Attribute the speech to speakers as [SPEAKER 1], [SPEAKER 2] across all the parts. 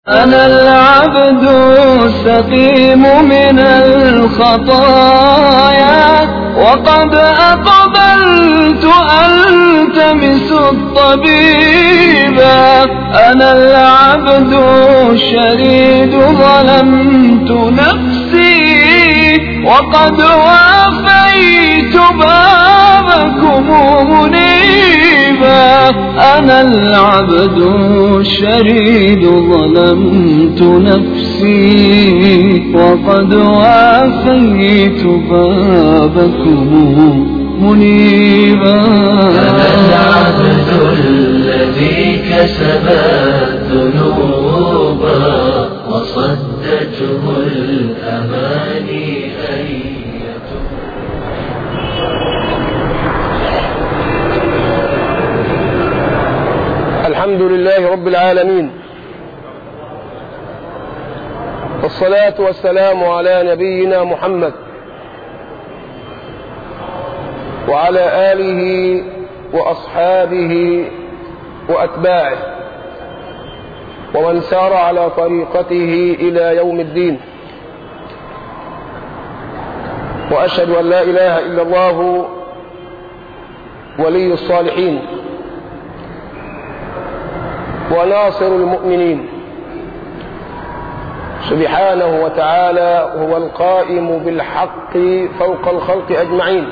[SPEAKER 1] أنا العبد السقيم من الخطايا وقد أقبلت ألتمس الطبيبا أنا العبد الشريد ظلمت نفسي وقد وافيت بابكم منيبا أنا العبد الشريد ظلمت نفسي وقد وافيت بابكم منيبا
[SPEAKER 2] أنا العبد الذي كسب الذنوب وصدته الأماني أن يتوب
[SPEAKER 3] الحمد لله رب العالمين والصلاة والسلام على نبينا محمد وعلى آله وأصحابه وأتباعه ومن سار على طريقته إلى يوم الدين وأشهد أن لا إله إلا الله ولي الصالحين وناصر المؤمنين سبحانه وتعالى هو القائم بالحق فوق الخلق أجمعين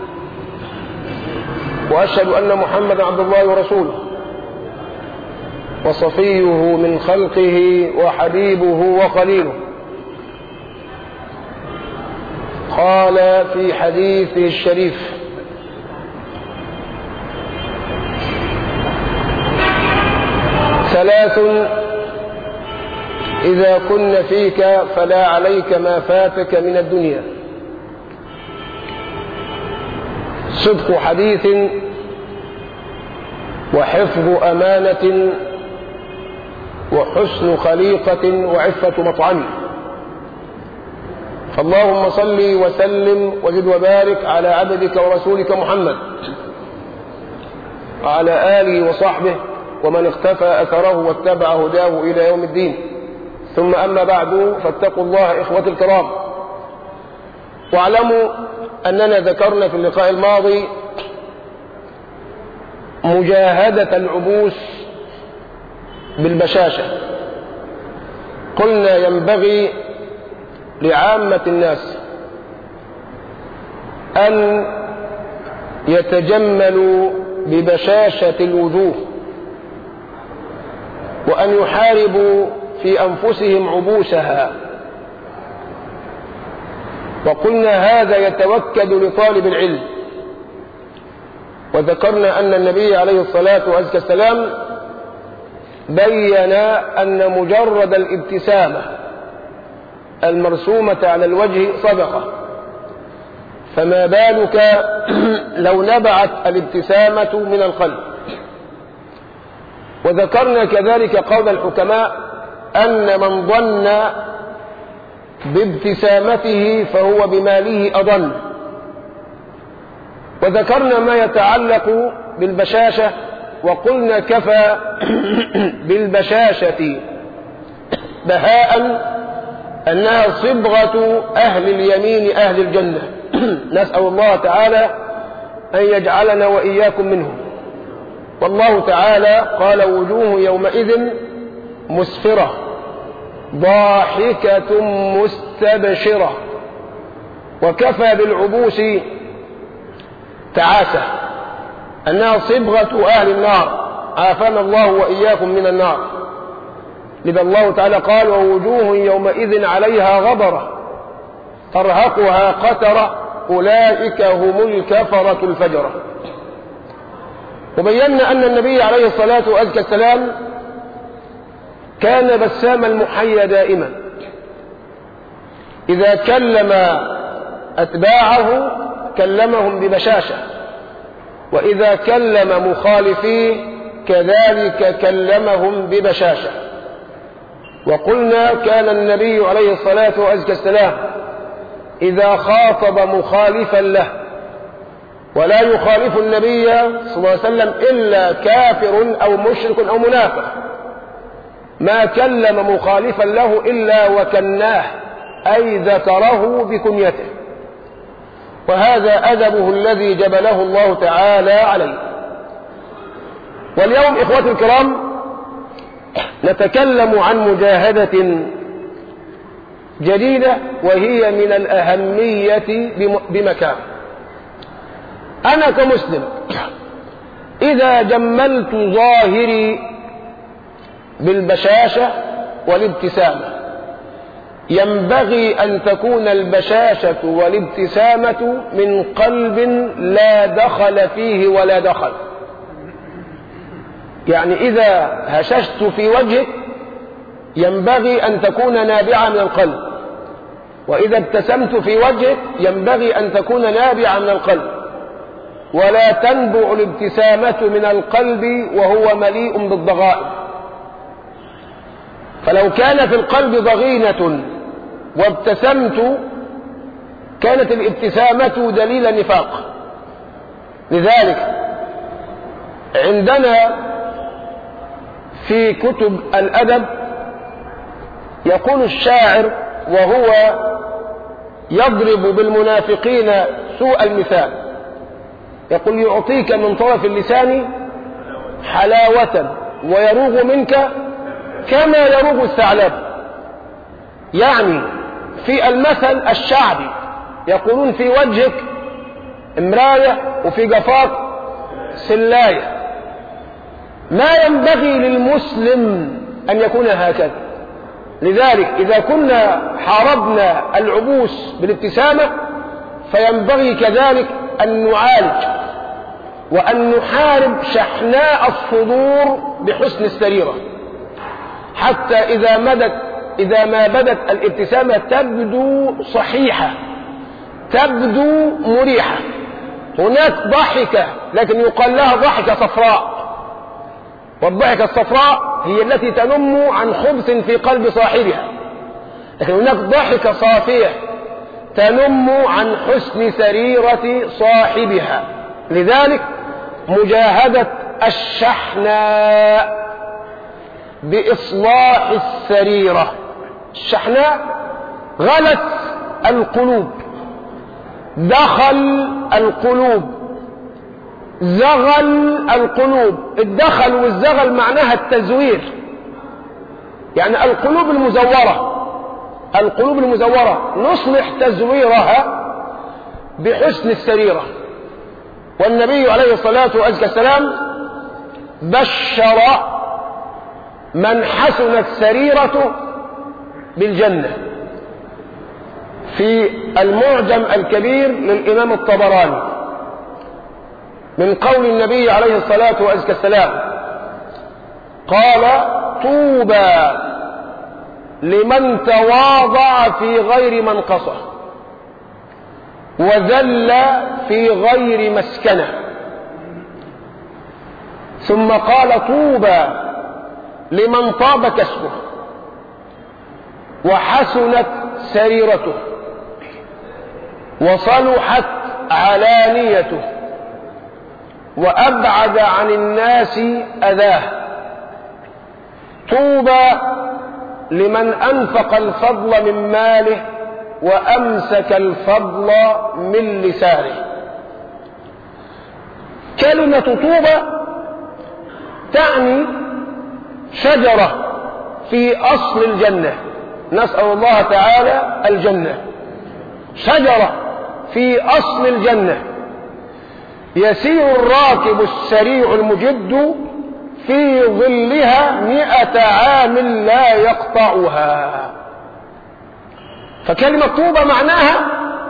[SPEAKER 3] وأشهد أن محمدا عبد الله ورسوله وصفيه من خلقه وحبيبه وخليله قال في حديثه الشريف ثلاث إذا كن فيك فلا عليك ما فاتك من الدنيا صدق حديث وحفظ أمانة وحسن خليقة وعفة مطعم فاللهم صل وسلم وزد وبارك على عبدك ورسولك محمد وعلى آله وصحبه ومن اختفى أثره واتبع هداه إلى يوم الدين ثم أما بعد فاتقوا الله إخوة الكرام واعلموا أننا ذكرنا في اللقاء الماضي مجاهدة العبوس بالبشاشة قلنا ينبغي لعامة الناس أن يتجملوا ببشاشة الوجوه وأن يحاربوا في أنفسهم عبوسها وقلنا هذا يتوكد لطالب العلم وذكرنا أن النبي عليه الصلاة والسلام بين أن مجرد الابتسامة المرسومة على الوجه صدقة فما بالك لو نبعت الابتسامة من القلب وذكرنا كذلك قول الحكماء أن من ظن بابتسامته فهو بماله أضل وذكرنا ما يتعلق بالبشاشة وقلنا كفى بالبشاشة بهاء أنها صبغة أهل اليمين أهل الجنة نسأل الله تعالى أن يجعلنا وإياكم منهم والله تعالى قال وجوه يومئذ مسفرة ضاحكة مستبشرة وكفى بالعبوس تعاسة أنها صبغة أهل النار عافانا الله وإياكم من النار لذا الله تعالى قال ووجوه يومئذ عليها غبرة ترهقها قترة أولئك هم الكفرة الفجرة وبينا أن النبي عليه الصلاة والسلام كان بسام المحيا دائما إذا كلم أتباعه كلمهم ببشاشة وإذا كلم مخالفيه كذلك كلمهم ببشاشة وقلنا كان النبي عليه الصلاة والسلام إذا خاطب مخالفا له ولا يخالف النبي صلى الله عليه وسلم إلا كافر أو مشرك أو منافق ما كلم مخالفا له إلا وكناه أي ذكره بكنيته وهذا أدبه الذي جبله الله تعالى عليه واليوم إخوتي الكرام نتكلم عن مجاهدة جديدة وهي من الأهمية بمكان أنا كمسلم إذا جملت ظاهري بالبشاشة والابتسامة ينبغي أن تكون البشاشة والابتسامة من قلب لا دخل فيه ولا دخل يعني إذا هششت في وجهك ينبغي أن تكون نابعة من القلب وإذا ابتسمت في وجهك ينبغي أن تكون نابعة من القلب ولا تنبع الابتسامة من القلب وهو مليء بالضغائن فلو كان في القلب ضغينة وابتسمت كانت الابتسامة دليل نفاق لذلك عندنا في كتب الأدب يقول الشاعر وهو يضرب بالمنافقين سوء المثال يقول يعطيك من طرف اللسان حلاوة ويروغ منك كما يروغ الثعلب يعني في المثل الشعبي يقولون في وجهك امراية وفي قفاك سلاية ما ينبغي للمسلم أن يكون هكذا لذلك إذا كنا حاربنا العبوس بالابتسامة فينبغي كذلك أن نعالج وأن نحارب شحناء الصدور بحسن السريرة حتى إذا مدت إذا ما بدت الابتسامة تبدو صحيحة تبدو مريحة هناك ضحكة لكن يقال لها ضحكة صفراء والضحكة الصفراء هي التي تنم عن خبث في قلب صاحبها لكن هناك ضحكة صافية تنم عن حسن سريرة صاحبها لذلك مجاهدة الشحناء بإصلاح السريرة الشحناء غلت القلوب دخل القلوب زغل القلوب الدخل والزغل معناها التزوير يعني القلوب المزورة القلوب المزورة نصلح تزويرها بحسن السريرة والنبي عليه الصلاة والسلام بشر من حسنت سريرته بالجنة في المعجم الكبير للإمام الطبراني من قول النبي عليه الصلاة والسلام قال طوبى لمن تواضع في غير منقصه وذل في غير مسكنه ثم قال طوبى لمن طاب كسبه وحسنت سريرته وصلحت علانيته وأبعد عن الناس أذاه طوبى لمن أنفق الفضل من ماله وأمسك الفضل من لسانه كلمة طوبى تعني شجرة في أصل الجنة نسأل الله تعالى الجنة شجرة في أصل الجنة يسير الراكب السريع المجد في ظلها مئة عام لا يقطعها فكلمة طوبى معناها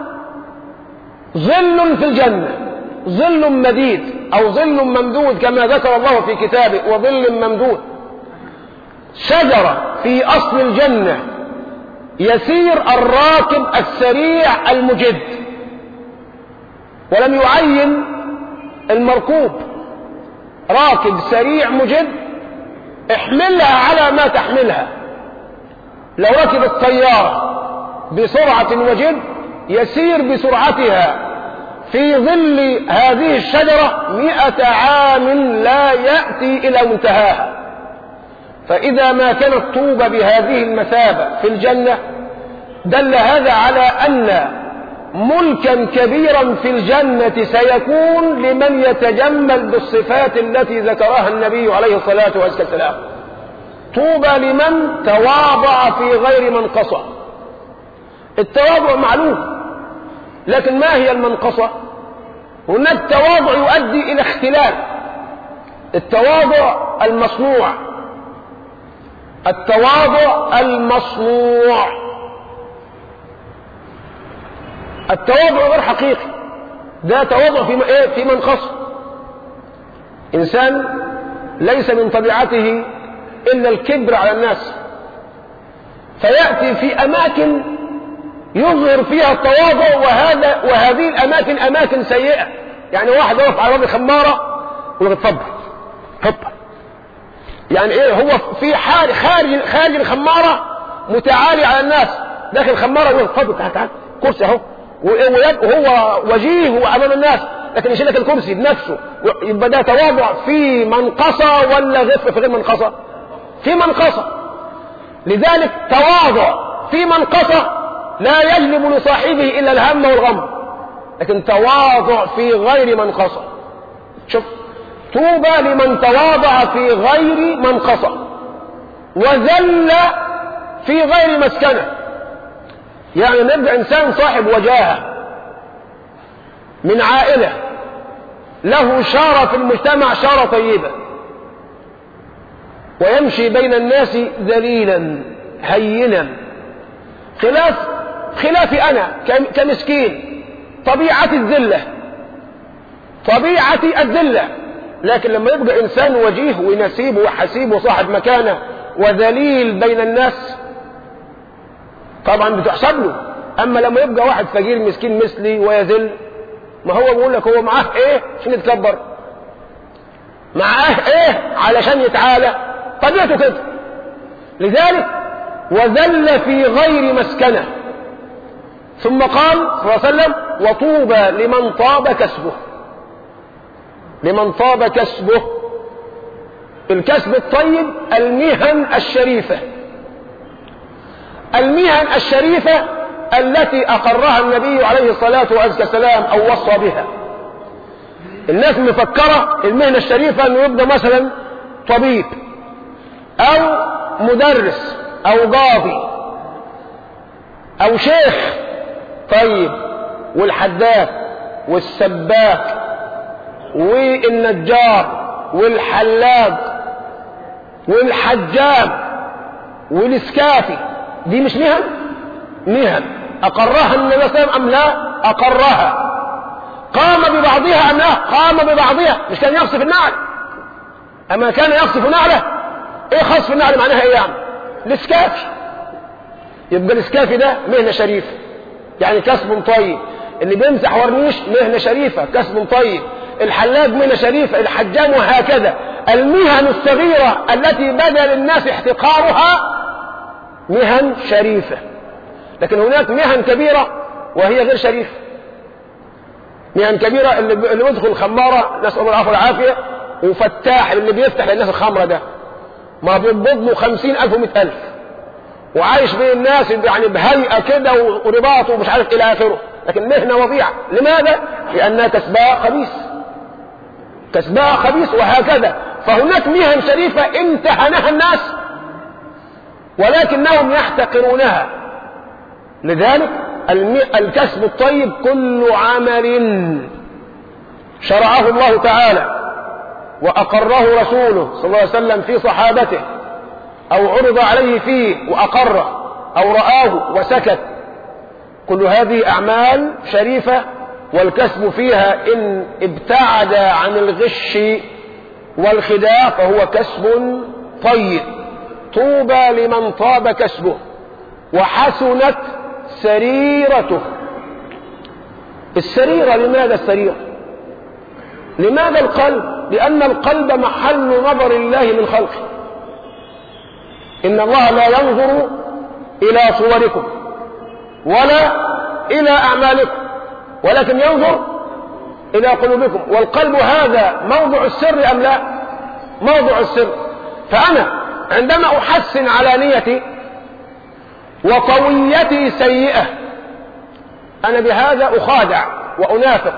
[SPEAKER 3] ظل في الجنة ظل مديد أو ظل ممدود كما ذكر الله في كتابه وظل ممدود شجرة في أصل الجنة يسير الراكب السريع المجد ولم يعين المركوب راكب سريع مجد احملها على ما تحملها لو ركب الطيارة بسرعة وجد يسير بسرعتها في ظل هذه الشجرة مئة عام لا يأتي إلى منتهاها فإذا ما كانت طوبى بهذه المثابة في الجنة دل هذا على أن ملكا كبيرا في الجنة سيكون لمن يتجمل بالصفات التي ذكرها النبي عليه الصلاة والسلام طوبى لمن تواضع في غير منقصة التواضع معلوم لكن ما هي المنقصة هناك تواضع يؤدي إلى اختلال التواضع المصنوع التواضع المصنوع التواضع غير حقيقي ده تواضع في ايه في منقصه انسان ليس من طبيعته الا الكبر على الناس فياتي في اماكن يظهر فيها التواضع وهذا وهذه الاماكن اماكن سيئه يعني واحد يقف على باب خماره يقول لك اتفضل اتفضل يعني ايه هو في حال خارج خارج الخماره متعالي على الناس داخل الخماره يقول اتفضل تعال تعال كرسي اهو وهو وجيه امام الناس لكن يشيل لك الكرسي بنفسه يبقى ده تواضع في منقصه ولا غف في غير منقصه في منقصه لذلك تواضع في منقصه لا يجلب لصاحبه الا الهم والغم لكن تواضع في غير منقصه شوف طوبى لمن تواضع في غير منقصه وذل في غير مسكنه يعني نبقى انسان صاحب وجاهه من عائله له شاره في المجتمع شاره طيبه ويمشي بين الناس ذليلا هينا خلاف خلافي انا كمسكين طبيعتي الذله طبيعتي الذله لكن لما يبقى انسان وجيه ونسيب وحسيب وصاحب مكانه وذليل بين الناس طبعا بتحسب له اما لما يبقى واحد فقير مسكين مثلي ويذل ما هو بيقول لك هو معاه ايه عشان يتكبر معاه ايه علشان يتعالى طبيعته كده لذلك وذل في غير مسكنه ثم قال صلى الله عليه وسلم وطوبى لمن طاب كسبه لمن طاب كسبه الكسب الطيب المهن الشريفه المهن الشريفة التي أقرها النبي عليه الصلاة والسلام أو وصى بها الناس مفكرة المهنة الشريفة أنه يبقى مثلا طبيب أو مدرس أو قاضي أو شيخ طيب والحداد والسباك والنجار والحلاق والحجاب والاسكافي دي مش مهن مهن أقرها النبي صلى الله عليه وسلم أم لا أقرها قام ببعضها أم لا قام ببعضها مش كان يقصف النعل أما كان يقصف نعله إيه خصف النعل معناها إيه يعني الإسكافي يبقى الإسكافي ده مهنة شريفة يعني كسب طيب اللي بيمسح ورنيش مهنة شريفة كسب طيب الحلاق مهنة شريفة الحجام وهكذا المهن الصغيرة التي بدا للناس احتقارها مهن شريفة لكن هناك مهن كبيرة وهي غير شريفة مهن كبيرة اللي اللي بيدخل خمارة نسأل الله العافية والعافية وفتاح اللي بيفتح للناس الخمرة ده ما بيقبض له خمسين ألف ومئة ألف وعايش بين الناس يعني بهيئة كده ورباط ومش عارف إلى آخره لكن مهنة وضيعة لماذا؟ لأنها كسبها خبيث كسبها خبيث وهكذا فهناك مهن شريفة امتهنها الناس ولكنهم يحتقرونها لذلك الكسب الطيب كل عمل شرعه الله تعالى وأقره رسوله صلى الله عليه وسلم في صحابته أو عرض عليه فيه وأقره أو رآه وسكت كل هذه أعمال شريفة والكسب فيها إن ابتعد عن الغش والخداع فهو كسب طيب طوبى لمن طاب كسبه وحسنت سريرته السريرة لماذا السريرة لماذا القلب لأن القلب محل نظر الله من خلقه إن الله لا ينظر إلى صوركم ولا إلى أعمالكم ولكن ينظر إلى قلوبكم والقلب هذا موضع السر أم لا موضع السر فأنا عندما أحسن علانيتي وطويتي سيئة أنا بهذا أخادع وأنافق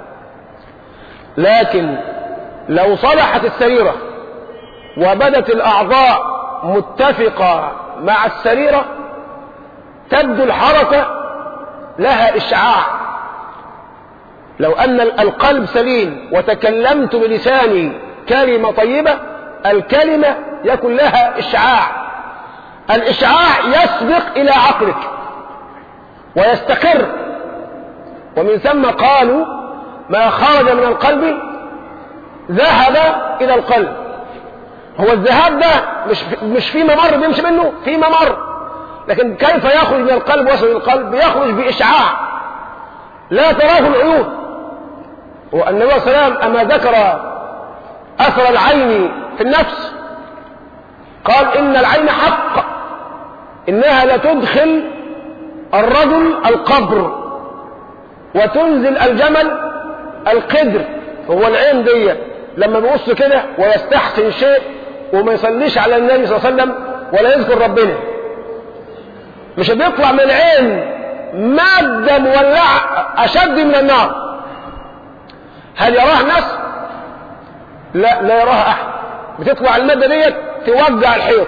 [SPEAKER 3] لكن لو صلحت السريرة وبدت الأعضاء متفقة مع السريرة تبدو الحركة لها إشعاع لو أن القلب سليم وتكلمت بلساني كلمة طيبة الكلمة يكون لها إشعاع الإشعاع يسبق إلى عقلك ويستقر ومن ثم قالوا ما خرج من القلب ذهب إلى القلب هو الذهاب ده مش مش في ممر بيمشي منه في ممر لكن كيف يخرج من القلب ويصل الى القلب يخرج بإشعاع لا تراه العيون والنبي صلى الله عليه وسلم أما ذكر أثر العين في النفس قال إن العين حق إنها لتدخل الرجل القبر وتنزل الجمل القدر هو العين دي لما بيبص كده ويستحسن شيء وما يصليش على النبي صلى الله عليه وسلم ولا يذكر ربنا مش بيطلع من العين مادة مولعة أشد من النار هل يراها الناس؟ لا لا يراها أحد بتطلع المادة ديت توجع الحيط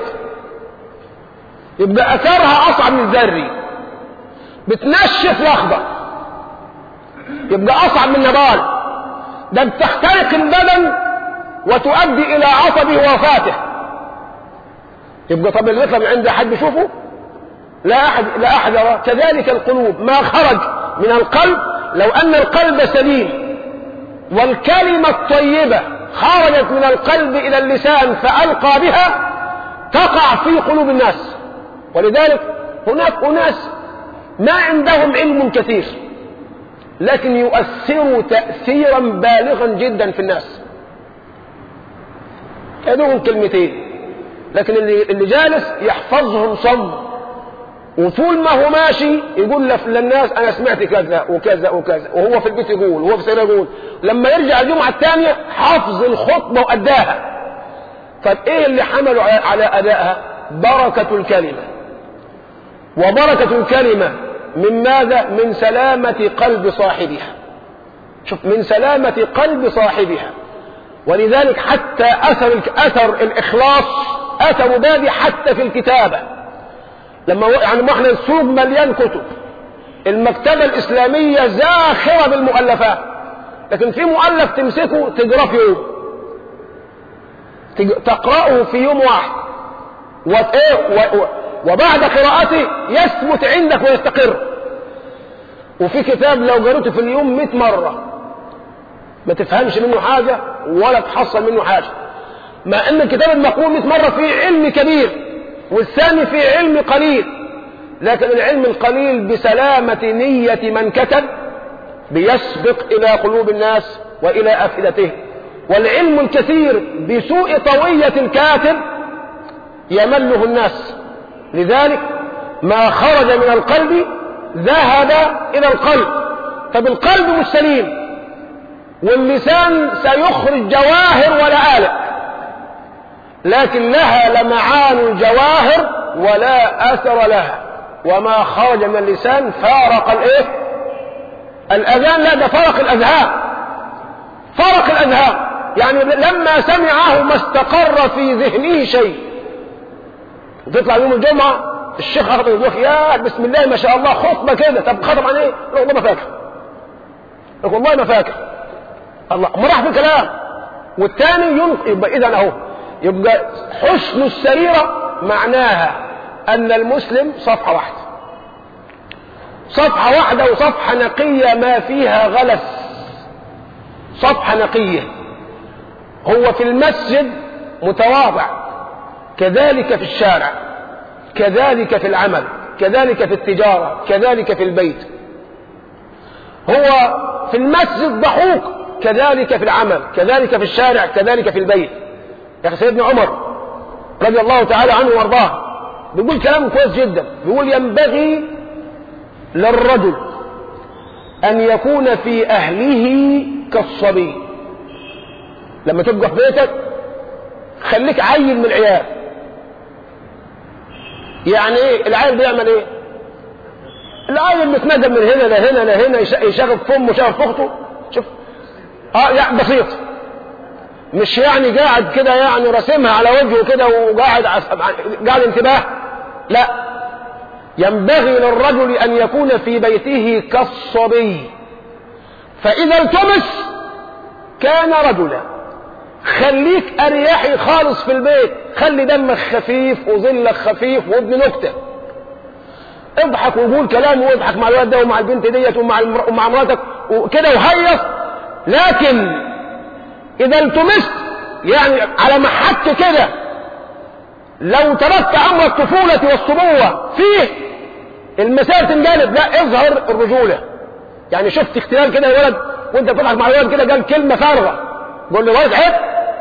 [SPEAKER 3] يبقى أثرها أصعب من الذري بتنشف الأخضر يبقى أصعب من النبال ده بتخترق البدن وتؤدي إلى عصبه وفاته يبقى طب اللي يطلع من عند أحد يشوفه لا أحد لا أحد يراه كذلك القلوب ما خرج من القلب لو أن القلب سليم والكلمة الطيبة خرجت من القلب إلى اللسان فألقى بها تقع في قلوب الناس ولذلك هناك أناس ما عندهم علم كثير لكن يؤثروا تأثيرا بالغا جدا في الناس يدوهم كلمتين لكن اللي, اللي جالس يحفظهم صم وطول ما هو ماشي يقول للناس انا سمعت كذا وكذا وكذا وهو في البيت يقول وهو في السيارة يقول لما يرجع الجمعة الثانية حافظ الخطبة وأداها طب ايه اللي حملوا على أدائها بركة الكلمة وبركة الكلمة من ماذا من سلامة قلب صاحبها شوف من سلامة قلب صاحبها ولذلك حتى أثر, أثر الإخلاص أثر بادي حتى في الكتابة لما يعني ما احنا السوق مليان كتب المكتبة الإسلامية زاخرة بالمؤلفات لكن في مؤلف تمسكه تقراه في يوم تقرأه في يوم واحد وبعد قراءته يثبت عندك ويستقر وفي كتاب لو قريته في اليوم 100 مرة ما تفهمش منه حاجة ولا تحصل منه حاجة مع ان الكتاب المقروء 100 مرة فيه علم كبير والثاني فيه علم قليل لكن العلم القليل بسلامة نية من كتب بيسبق إلى قلوب الناس وإلى أفئدتهم والعلم الكثير بسوء طوية الكاتب يمله الناس لذلك ما خرج من القلب ذهب إلى القلب طب القلب مش سليم واللسان سيخرج جواهر ولا آلة لكن لها لمعان الجواهر ولا أثر لها وما خرج من اللسان فارق الايه الأذان لا ده فرق الأذهان فرق الأذهان يعني لما سمعه ما استقر في ذهنه شيء تطلع يوم الجمعة الشيخ أخذ يقول يا بسم الله ما شاء الله خطبة كده طب خطب عن ايه؟ لا والله ما فاكر يقول والله ما فاكر الله ما راح في الكلام والثاني ينقل يبقى إذا أهو يبقى حسن السريرة معناها أن المسلم صفحة واحدة صفحة واحدة وصفحة نقية ما فيها غلس صفحة نقية هو في المسجد متواضع كذلك في الشارع كذلك في العمل كذلك في التجارة كذلك في البيت هو في المسجد ضحوك كذلك في العمل كذلك في الشارع كذلك في البيت يا أخي سيدنا عمر رضي الله تعالى عنه وارضاه بيقول كلام كويس جدا بيقول ينبغي للرجل أن يكون في أهله كالصبي لما تبقى في بيتك خليك عيل من العيال يعني ايه العيل بيعمل ايه العيل متنجم من هنا لهنا لهنا يش- يشغل في امه يشغل في اخته شوف اه يعني بسيط مش يعني قاعد كده يعني راسمها على وجهه كده وقاعد عس- قاعد انتباه لا ينبغي للرجل ان يكون في بيته كالصبي فاذا التمس كان رجلا خليك اريحي خالص في البيت خلي دمك خفيف وظلك خفيف وابن نكته اضحك وقول كلام واضحك مع الواد ده ومع البنت ديت ومع المر... ومع مراتك وكده وهيص لكن اذا التمست يعني على محك كده لو تركت امر الطفولة والصبوة فيه المسائل تنجلب لا اظهر الرجولة يعني شفت اختلال كده يا ولد وانت بتضحك مع الولد كده قال كلمة فارغة قول له ولد عيب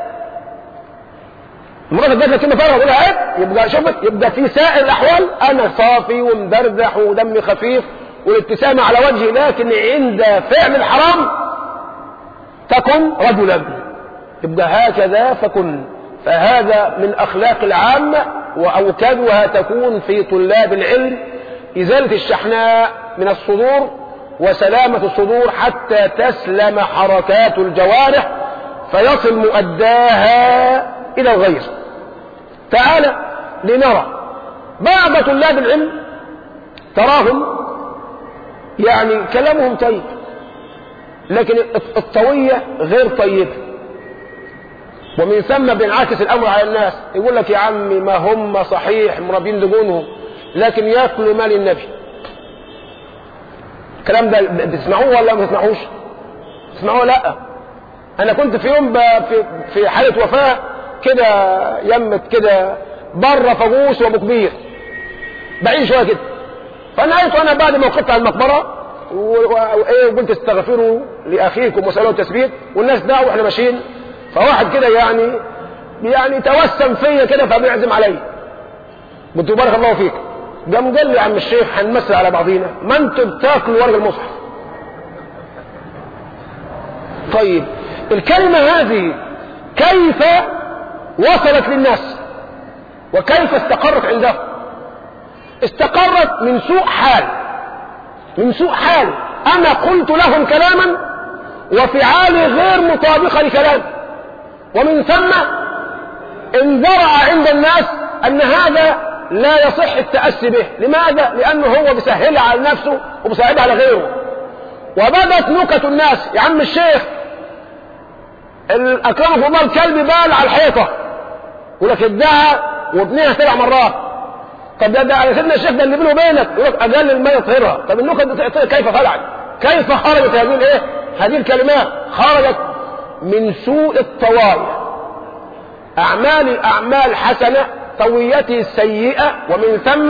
[SPEAKER 3] مراتك جات لك كلمة فارغة قول لها عيب يبقى شفت يبقى في سائر الاحوال انا صافي ومدردح ودمي خفيف والابتسامة على وجهي لكن عند فعل الحرام تكن رجلا يبقى هكذا فكن فهذا من اخلاق العامة واوكدها تكون في طلاب العلم ازالة الشحناء من الصدور وسلامة الصدور حتى تسلم حركات الجوارح فيصل مؤداها الى الغير تعالى لنرى بعض طلاب العلم تراهم يعني كلامهم طيب لكن الطوية غير طيبة ومن ثم بينعكس الامر على الناس يقول لك يا عمي ما هم صحيح مربين دجونهم لكن ياكلوا مال النبي الكلام ده بتسمعوه ولا ما بتسمعوش تسمعوه لا انا كنت في يوم ب- في في حاله وفاه كده يمت كده بره فجوس وابو كبير بعيد شويه كده فنهيت وانا بعد ما وقفت على المقبره و- و- وايه وقلت استغفروا لاخيكم وسالوا التثبيت والناس دعوا واحنا ماشيين فواحد كده يعني يعني توسم فيا كده فبيعزم عليا قلت له بارك الله فيك قام قال لي يا عم الشيخ هنمثل على بعضينا ما انتوا بتاكلوا ورق المصحف طيب الكلمة هذه كيف وصلت للناس وكيف استقرت عندهم استقرت من سوء حال من سوء حال انا قلت لهم كلاما وفعالي غير مطابقة لكلام ومن ثم انزرع عند الناس ان هذا لا يصح التأسي به لماذا؟ لأنه هو بيسهلها على نفسه وبيصعبها على غيره وبدت نكت الناس يا عم الشيخ الأكرم الله الكلب بال على الحيطة يقول لك ادعى وابنها سبع مرات طب ده ده على سيدنا الشيخ ده اللي بينه وبينك يقول لك اقل المية يطهرها طب النكت دي كيف فعلت؟ كيف خرجت هذه الايه؟ هذه الكلمات خرجت من سوء الطوايا أعمال أعمال حسنة طويتي السيئة ومن ثم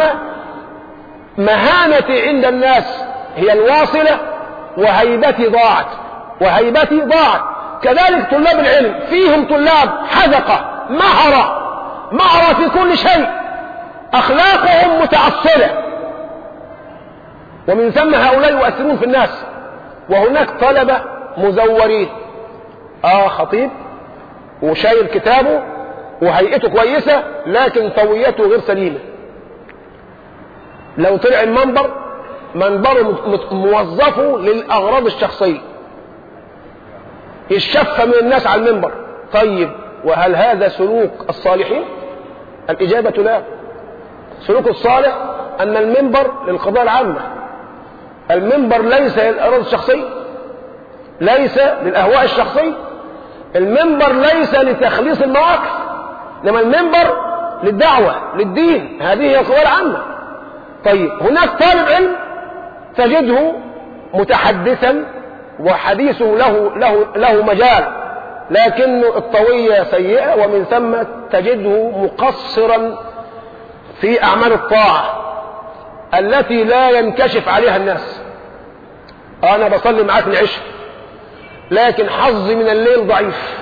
[SPEAKER 3] مهانتي عند الناس هي الواصلة وهيبتي ضاعت وهيبتي ضاعت كذلك طلاب العلم فيهم طلاب حذقة مهرة مهرة في كل شيء أخلاقهم متعصلة ومن ثم هؤلاء يؤثرون في الناس وهناك طلبة مزورين آه خطيب وشايل كتابه وهيئته كويسة لكن طويته غير سليمة لو طلع المنبر منبره مت- موظفه للأغراض الشخصية يشفى من الناس على المنبر طيب وهل هذا سلوك الصالحين الإجابة لا سلوك الصالح أن المنبر للقضاء العامة المنبر ليس للأغراض الشخصية ليس للأهواء الشخصية المنبر ليس لتخليص المواقف انما المنبر للدعوة للدين هذه هي القضايا العامة طيب هناك طالب علم تجده متحدثا وحديثه له له له مجال لكنه الطوية سيئة ومن ثم تجده مقصرا في أعمال الطاعة التي لا ينكشف عليها الناس أنا بصلي معاك العشاء لكن حظي من الليل ضعيف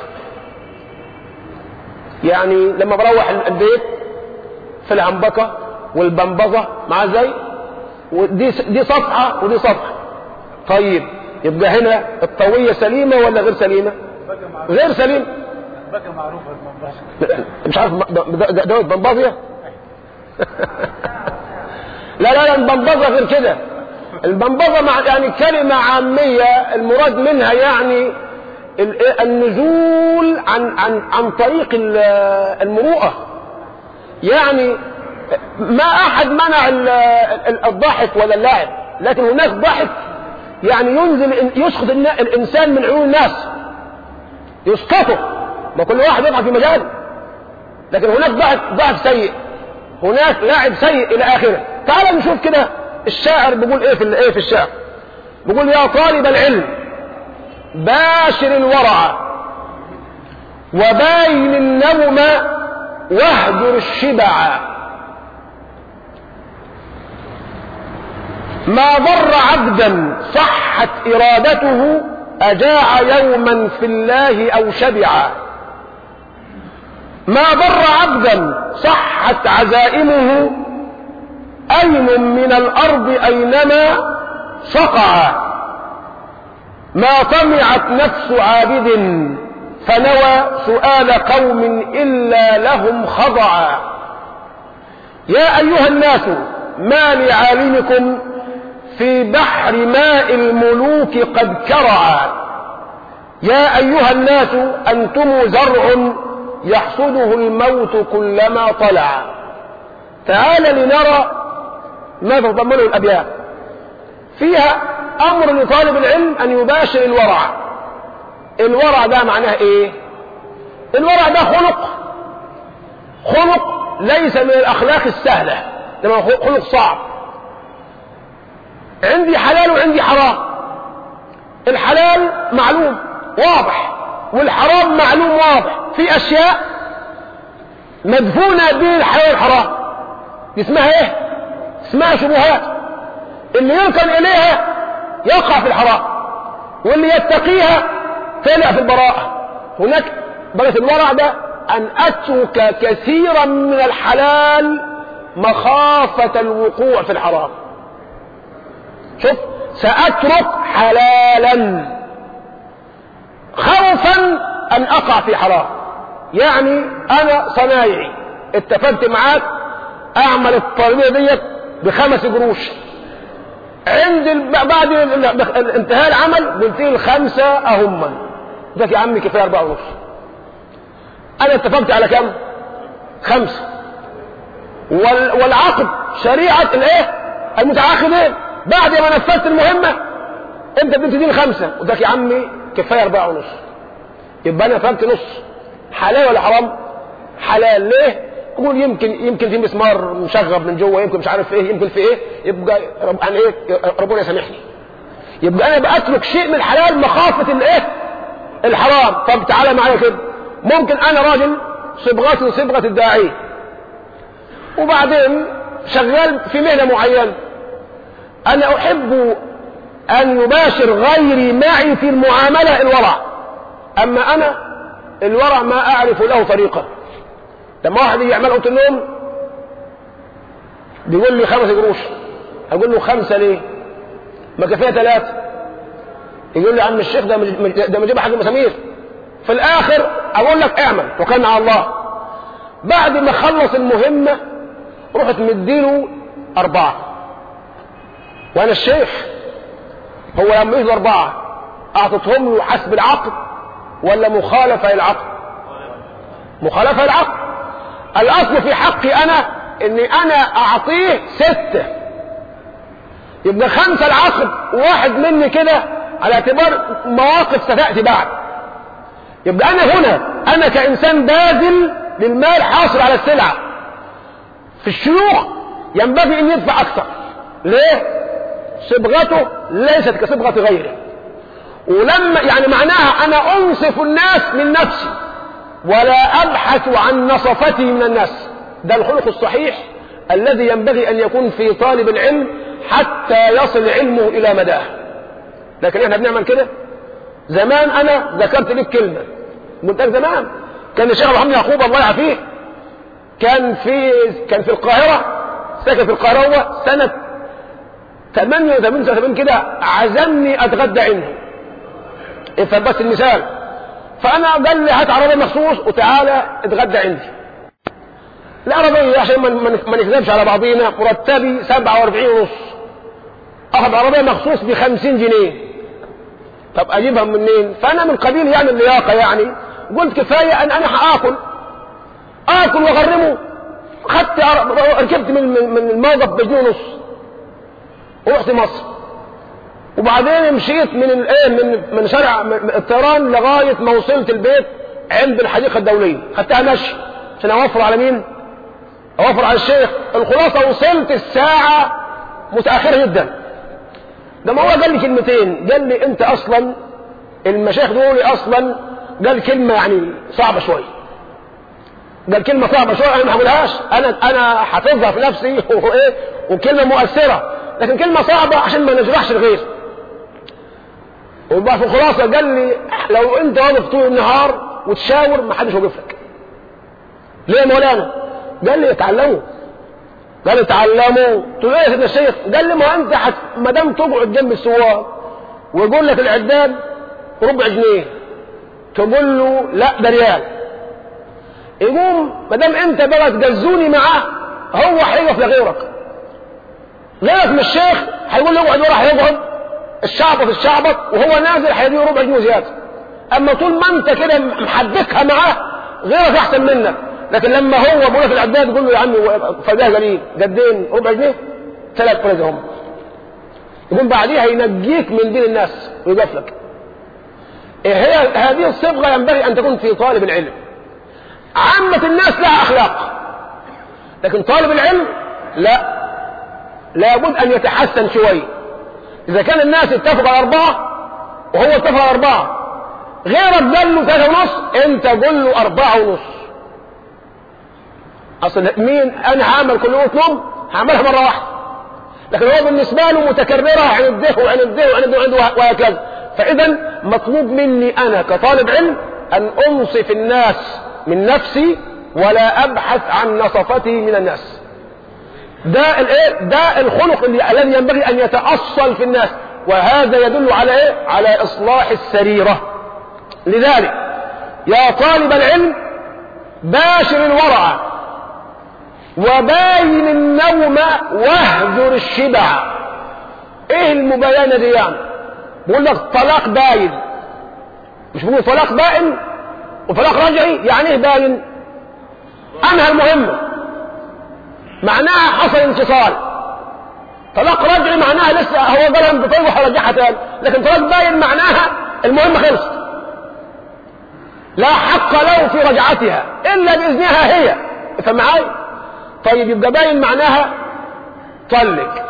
[SPEAKER 3] يعني لما بروح البيت في العنبكة والبنبظة مع زي ودي دي صفحة ودي صفحة طيب يبقى هنا الطوية سليمة ولا غير سليمة غير سليمة
[SPEAKER 4] بقى معروفة المنبر
[SPEAKER 3] مش عارف دوت بنباظية لا لا لا البنبظة غير كده البنبظة مع يعني كلمة عامية المراد منها يعني ال- النزول عن عن عن طريق ال- المروءة يعني ما أحد منع ال- ال- الضاحك ولا اللعب لكن هناك ضحك يعني ينزل يسقط النا- الإنسان من عيون الناس يسقطه ما كل واحد يضحك في مجاله لكن هناك ضحك ضحك سيء هناك لاعب سيء الى اخره تعال نشوف كده الشاعر بيقول ايه في ال- ايه في الشعر بيقول يا طالب العلم باشر الورع وباين النوم واهجر الشبع ما ضر عبدا صحت ارادته اجاع يوما في الله او شبع ما ضر عبدا صحت عزائمه أين من الأرض أينما صقع ما طمعت نفس عابد فنوى سؤال قوم إلا لهم خضعا يا أيها الناس ما لعالمكم في بحر ماء الملوك قد كرعا يا أيها الناس أنتم زرع يحصده الموت كلما طلع تعال لنرى ما تتضمنه الأبيات فيها أمر لطالب العلم أن يباشر الورع الورع ده معناه إيه الورع ده خلق خلق ليس من الأخلاق السهلة ده خلق صعب عندي حلال وعندي حرام الحلال معلوم واضح والحرام معلوم واضح في اشياء مدفونة بين الحلال والحرام دي اسمها ايه اسمها شبهات اللي يركن اليها يقع في الحرام واللي يتقيها طلع في البراءة هناك درجة الورع ده ان اترك كثيرا من الحلال مخافة الوقوع في الحرام شوف سأترك حلالا خوفا ان اقع في حرام يعني انا صنايعي اتفقت معاك اعمل الطلبية ديت بخمس قروش عند ال... بعد ال... انتهاء العمل قلت لي الخمسة اهما ده يا عمي كفاية اربعة ونص انا اتفقت على كم خمسة وال... والعقد شريعة الايه المتعاقدين بعد ما نفذت المهمة انت بتديني خمسة وده يا عمي كفاية اربعة ونص يبقى انا فهمت نص حلال ولا حرام حلال ليه يقول يمكن يمكن في مسمار مشغب من جوه يمكن مش عارف في ايه يمكن في ايه يبقى رب يعني ايه ربنا يسامحني يبقى انا بترك شيء من الحلال مخافه الايه الحرام طب تعالى معايا كده ممكن انا راجل صبغتي صبغه الداعيه وبعدين شغال في مهنه معينه انا احب ان يباشر غيري معي في المعامله الورع اما انا الورع ما اعرف له طريقه لما واحد يجي يعمل اوضه النوم بيقول لي خمس قروش اقول له خمسه ليه ما كفايه ثلاثه يقول لي عم الشيخ ده ده مجيبها حاج مسامير في الاخر اقول لك اعمل وكان على الله بعد ما خلص المهمه رحت مديله اربعه وانا الشيخ هو لما يجي اربعه اعطيتهم له حسب العقد ولا مخالفه للعقد مخالفه للعقد الاصل في حقي انا اني انا اعطيه ستة يبقى خمسة العقد واحد مني كده على اعتبار مواقف ستأتي بعد يبقى انا هنا انا كانسان باذل للمال حاصل على السلعة في الشيوخ ينبغي ان يدفع اكثر ليه صبغته ليست كصبغة غيره ولما يعني معناها انا انصف الناس من نفسي ولا أبحث عن نصفتي من الناس ده الخلق الصحيح الذي ينبغي أن يكون في طالب العلم حتى يصل علمه إلى مداه لكن احنا بنعمل كده زمان أنا ذكرت لك كلمة قلت لك زمان كان الشيخ محمد يعقوب الله يعافيه كان في كان في القاهرة ساكن في القاهرة هو سنة 88 سنة كده عزمني أتغدى عنده افهم بس المثال فانا قال لي هات عربيه مخصوص وتعالى اتغدى عندي العربية عشان ما ما- ما نكذبش على بعضينا مرتبي 47 ونص اخذ عربية مخصوص ب 50 جنيه طب اجيبها منين فانا من قبيل يعني اللياقة يعني قلت كفاية ان انا هاكل اكل واغرمه خدت عر- ركبت من من من الموقف بجنيه ونص ورحت مصر وبعدين مشيت من الايه من من شارع من الطيران لغايه ما وصلت البيت عند الحديقه الدوليه خدتها مشي عشان اوفر على مين؟ اوفر على الشيخ الخلاصه وصلت الساعه متاخره جدا ده ما هو قال لي كلمتين قال لي انت اصلا المشايخ دول اصلا قال كلمه يعني صعبه شويه قال كلمه صعبه شويه انا ما هقولهاش انا انا حافظها في نفسي وايه وكلمه مؤثره لكن كلمه صعبه عشان ما نجرحش الغير وبقى في الخلاصه قال لي لو انت واقف طول النهار وتشاور ما حدش واقف لك ليه يا مولانا قال لي اتعلموا قال لي اتعلموا قلت له ايه يا سيدنا الشيخ قال لي ما انت حت... ما دام تقعد جنب السواق ويقول لك العداد ربع جنيه تقول له لا ده ريال يقوم ما دام انت بقى تجزوني معاه هو هيقف لغيرك غيرك من الشيخ هيقول له اقعد ورا هيقعد الشعبط الشعبط وهو نازل هيديه ربع جنيه زياده اما طول ما انت كده محدكها معاه غيرك احسن منك لكن لما هو بيقول لك العداد تقول له يا عمي فده قليل قدين ربع جنيه ثلاث قريزه هم يقوم بعديها ينجيك من بين الناس ويقف لك إيه هي هذه الصبغه ينبغي ان تكون في طالب العلم عامة الناس لها أخلاق لكن طالب العلم لا لابد أن يتحسن شوي إذا كان الناس اتفقوا على أربعة وهو اتفق على أربعة غيرك قال له ثلاثة ونص أنت قول له أربعة ونص أصل مين أنا هعمل كل يوم نوم هعملها مرة واحدة لكن هو بالنسبة له متكررة عن الده وعن الده وعن الده وهكذا فإذا مطلوب مني أنا كطالب علم أن أنصف الناس من نفسي ولا أبحث عن نصفتي من الناس ده الايه ده الخلق اللي الذي ينبغي ان يتاصل في الناس وهذا يدل على ايه على اصلاح السريره لذلك يا طالب العلم باشر الورع وباين النوم واهجر الشبع ايه المباينه دي يعني بيقول لك طلاق باين مش بيقول طلاق بائن وطلاق رجعي يعني ايه باين انهى المهمه معناها حصل انفصال طلاق رجعي معناها لسه هو قال بطيء وهرجعها تاني لكن طلاق باين معناها المهمه خلصت لا حق له في رجعتها الا باذنها هي افهم معاي طيب يبقى باين معناها طلق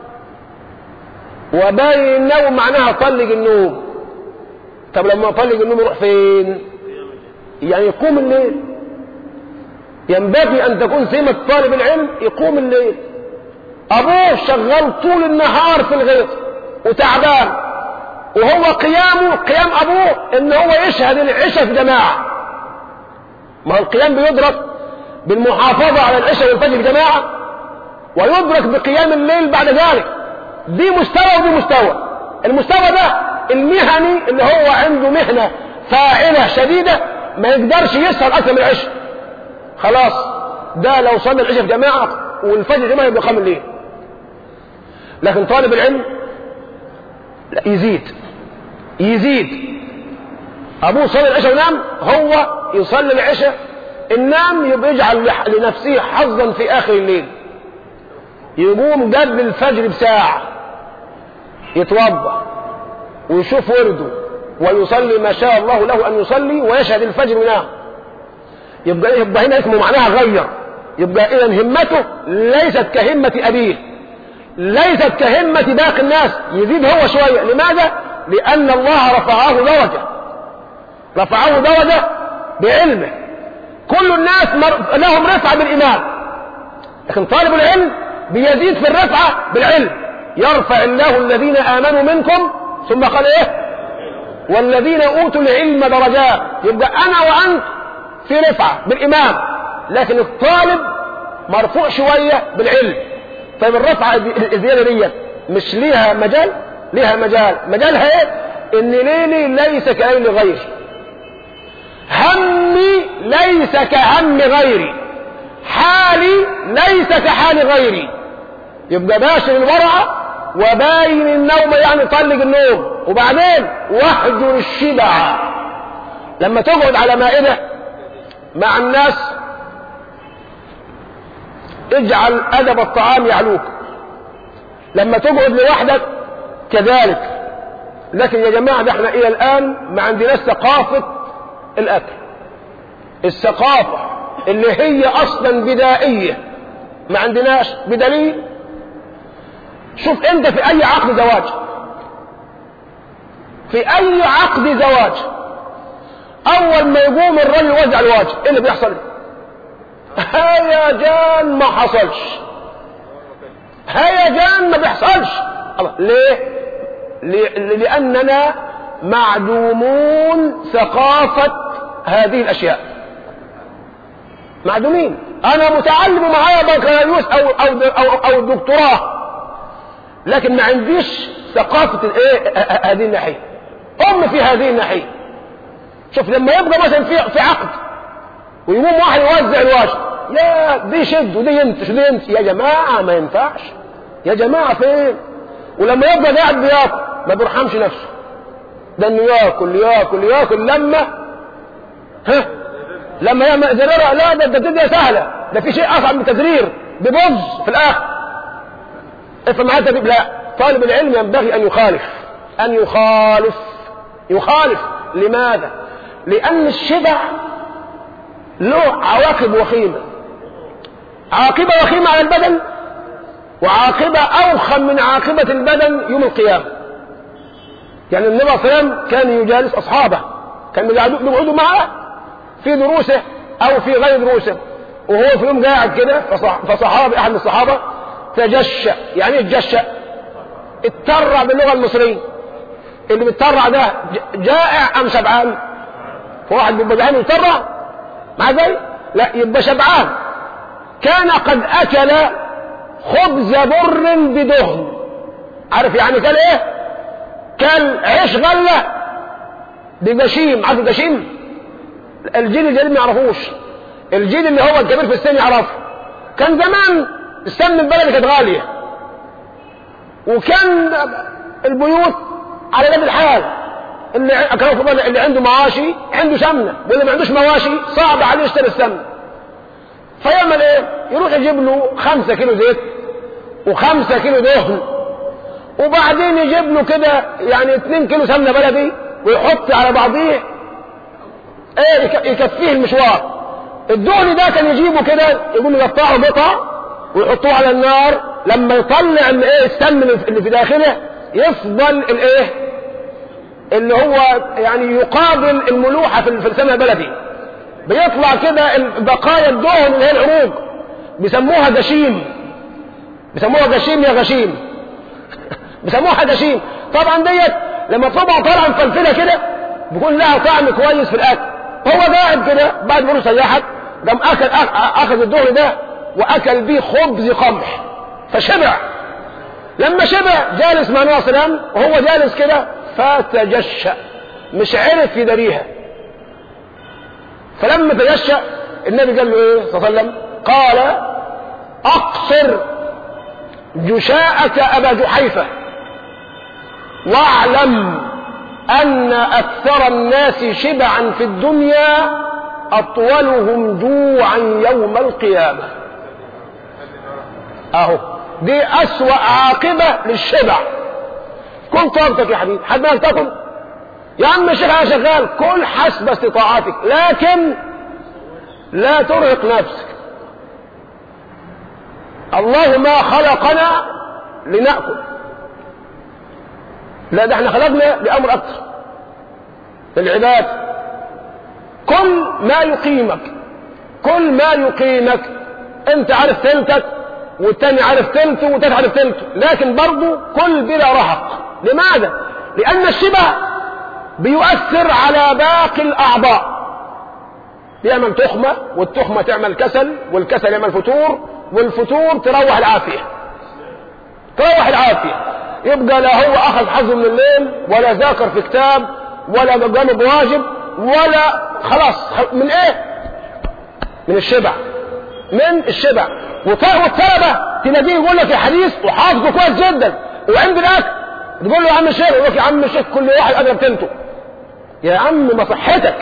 [SPEAKER 3] وباين النوم معناها طلق النوم طب لما طلق النوم يروح فين يعني يقوم الليل ينبغي أن تكون سمة طالب العلم يقوم الليل أبوه شغال طول النهار في الغيط وتعبان وهو قيامه قيام أبوه إن هو يشهد العشاء في جماعة ما هو القيام بيدرك بالمحافظة على العشاء والفجر في جماعة ويدرك بقيام الليل بعد ذلك دي مستوى ودي مستوى المستوى ده المهني اللي هو عنده مهنة فاعلة شديدة ما يقدرش يسهر أكثر من العشاء خلاص ده لو صلى العشاء في جماعة والفجر جماعة يبقى قام الليل لكن طالب العلم لا يزيد يزيد أبوه صلى العشاء ونام هو يصلي العشاء النام يبقى يجعل لنفسه حظا في آخر الليل يقوم قبل الفجر بساعة يتوضا ويشوف ورده ويصلي ما شاء الله له أن يصلي ويشهد الفجر وينام يبقى يبقى هنا اسمه معناها غير يبقى اذا همته ليست كهمة ابيه ليست كهمة باقي الناس يزيد هو شوية لماذا؟ لأن الله رفعه درجة رفعه درجة بعلمه كل الناس مر... لهم رفعة بالإمام لكن طالب العلم بيزيد في الرفعة بالعلم يرفع الله الذين آمنوا منكم ثم قال ايه والذين أوتوا العلم درجات يبقى أنا وأنت في رفعة بالإمام لكن الطالب مرفوع شوية بالعلم طيب الرفعة الزيادة ديت مش ليها مجال ليها مجال مجالها ايه ان ليلي ليس كليل غيري همي ليس كهم غيري حالي ليس كحال غيري يبقى باشر الورع وباين النوم يعني طلق النوم وبعدين واحجر الشبع لما تقعد على مائدة مع الناس اجعل أدب الطعام يعلوك لما تقعد لوحدك كذلك لكن يا جماعة ده احنا إلى الآن ما عندناش ثقافة الأكل الثقافة اللي هي أصلا بدائية ما عندناش بدليل شوف انت في اي عقد زواج في اي عقد زواج اول ما يقوم الرجل يوزع الواجب ايه اللي بيحصل هيجان ما حصلش هيجان ما بيحصلش الله ليه ليه؟ لاننا معدومون ثقافة هذه الاشياء معدومين انا متعلم معايا بكالوريوس او او او, أو دكتوراه لكن ما عنديش ثقافة الايه هذه الناحية ام في هذه الناحية شوف لما يبقى مثلا في في عقد ويقوم واحد يوزع الواجب يا دي شد ودي ينتش ودي ينتش يا جماعة ما ينفعش يا جماعة فين ولما يبقى قاعد بياكل ما بيرحمش نفسه ده انه ياكل ياكل ياكل لما ها لما يعمل زرارة لا ده ده الدنيا سهلة ده في شيء اصعب من التزرير ببظ في الاخر افهم معايا تبيب لا طالب العلم ينبغي ان يخالف ان يخالف يخالف لماذا لان الشبع له عواقب وخيمة عاقبة وخيمة على البدن وعاقبة أوخم من عاقبة البدن يوم القيامة يعني النبي صلى الله عليه وسلم كان يجالس أصحابه كان بيقعدوا معه في دروسه أو في غير دروسه وهو في يوم قاعد كده فصحابي أحد الصحابة تجشأ يعني ايه تجشأ اترع باللغة المصرية اللي بيترع ده جائع أم شبعان فواحد بيبقى جعان يترع مع ذلك لا يبقى شبعان كان قد أكل خبز بر بدهن عارف يعني كان ايه كان عيش غلة بجشيم عارف الجشيم الجيل الجديد ما يعرفوش الجيل اللي هو الكبير في السن يعرفه كان زمان السمن البلدي كانت غالية وكان البيوت على قد الحال اللي كانوا اللي عنده مواشي عنده سمنة واللي ما عندوش مواشي صعب عليه يشتري السمنة فيعمل ايه يروح يجيب له خمسة كيلو زيت وخمسة كيلو دهن وبعدين يجيب له كده يعني اتنين كيلو سمنة بلدي ويحط على بعضيه ايه يكفيه المشوار الدهن ده كان يجيبه كده يقوم يقطعه قطع ويحطوه على النار لما يطلع الايه السم اللي في داخله يفضل الايه اللي هو يعني يقابل الملوحة في السمنة البلدي بيطلع كده بقايا الدهن اللي هي العروق بيسموها غشيم بيسموها غشيم يا غشيم بيسموها غشيم طبعا ديت لما تبقى طالعه مفلفله كده بيكون لها طعم كويس في الاكل هو قاعد كده بعد ما سيحت قام اكل اخذ الدهن ده واكل بيه خبز قمح فشبع لما شبع جالس مع النبي صلى الله عليه وسلم وهو جالس كده فتجشأ مش عرف يدريها فلما تجشأ النبي قال له ايه صلى الله عليه وسلم قال اقصر جشاءك ابا جحيفة واعلم ان اكثر الناس شبعا في الدنيا اطولهم جوعا يوم القيامة اهو دي اسوأ عاقبة للشبع كن طاقتك يا حبيبي حد ما تاكل يا عم الشيخ انا شغال كل حسب استطاعتك لكن لا ترهق نفسك الله ما خلقنا لنأكل لا ده احنا خلقنا لأمر أكثر للعباد كل ما يقيمك كل ما يقيمك انت عارف تلتك والتاني عارف تلته والتالت عارف تلته لكن برضه كل بلا رهق لماذا لأن الشبع بيؤثر على باقي الأعضاء بيعمل تخمة والتخمة تعمل كسل والكسل يعمل فتور والفتور تروح العافية تروح العافية يبقى لا هو أخذ حظه من الليل ولا ذاكر في كتاب ولا قام بواجب ولا خلاص من ايه من الشبع من الشبع وط- والطلبة تلاقيه يقول لك الحديث وحافظه كويس جدا وعند الأكل تقول له يا عم الشيخ يقول لك يا عم الشيخ كل واحد أدرى بتنته يا عم ما صحتك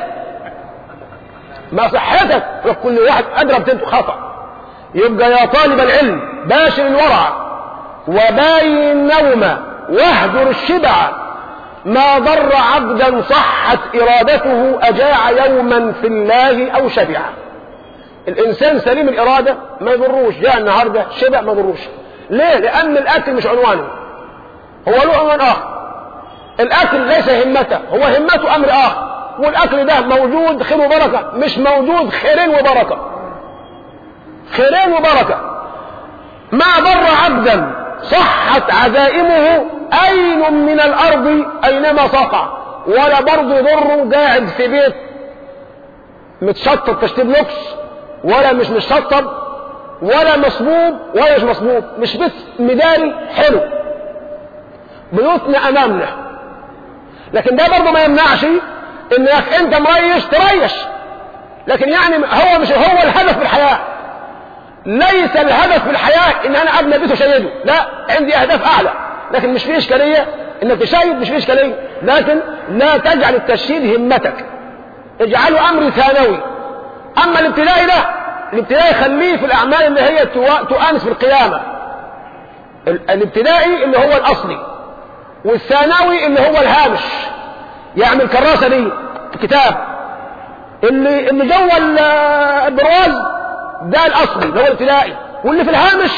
[SPEAKER 3] ما صحتك يقول لك كل واحد أدرى بتنته خطأ يبقى يا طالب العلم باشر الورع وباين النوم واهجر الشبع ما ضر عبدا صحت إرادته أجاع يوما في الله أو شبع الإنسان سليم الإرادة ما يضروش جاء النهاردة شبع ما يضروش ليه؟ لأن الأكل مش عنوانه هو له عنوان آخر الأكل ليس همته هو همته أمر آخر والأكل ده موجود خير وبركة مش موجود خيرين وبركة خيرين وبركة ما ضر عبدا صحت عزائمه أين من الأرض أينما صقع ولا برضه يضره قاعد في بيت متشطب تشطيب لوكس ولا مش متشطب ولا مصبوب ولا مش مصبوب مش بيت مداري حلو بيوتنا أمامنا لكن ده برضه ما يمنعش انك انت مريش تريش لكن يعني هو مش هو الهدف في الحياه ليس الهدف في الحياة ان انا ابني بيت وشيده لا عندي اهداف اعلى لكن مش في اشكالية انك تشيد مش في اشكالية لكن لا تجعل التشييد همتك اجعله امر ثانوي اما الابتدائي ده الابتدائي خليه في الاعمال اللي هي تو- تؤنس في القيامة ال- الابتدائي اللي هو الاصلي والثانوي اللي هو الهامش يعمل كراسة دي كتاب اللي اللي جوه ال- البرواز ده الاصلي اللي هو الابتدائي واللي في الهامش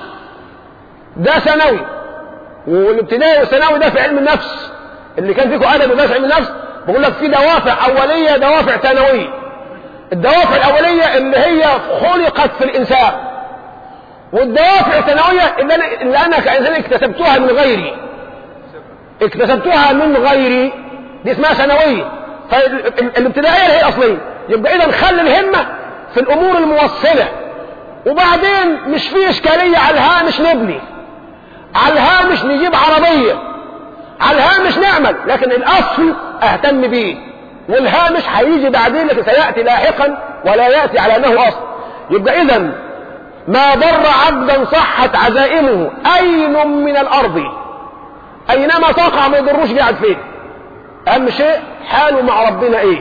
[SPEAKER 3] ده ثانوي والابتدائي والثانوي ده في علم النفس اللي كان فيكم ادب وده في علم النفس بقول لك في دوافع اوليه دوافع ثانويه الدوافع الاوليه اللي هي خلقت في الانسان والدوافع الثانويه اللي انا اللي انا كانسان اكتسبتها من غيري اكتسبتها من غيري دي اسمها ثانويه فالابتدائيه اللي هي اصليه يبقى اذا خلي الهمه في الامور الموصله وبعدين مش في اشكاليه على الهامش نبني على الهامش نجيب عربيه على الهامش نعمل لكن الاصل اهتم بيه والهامش هيجي بعدين لكن سياتي لاحقا ولا ياتي على انه اصل يبقى اذا ما ضر عبدا صحت عزائمه اين من الارض اينما تقع ما يضروش قاعد فين اهم شيء حاله مع ربنا ايه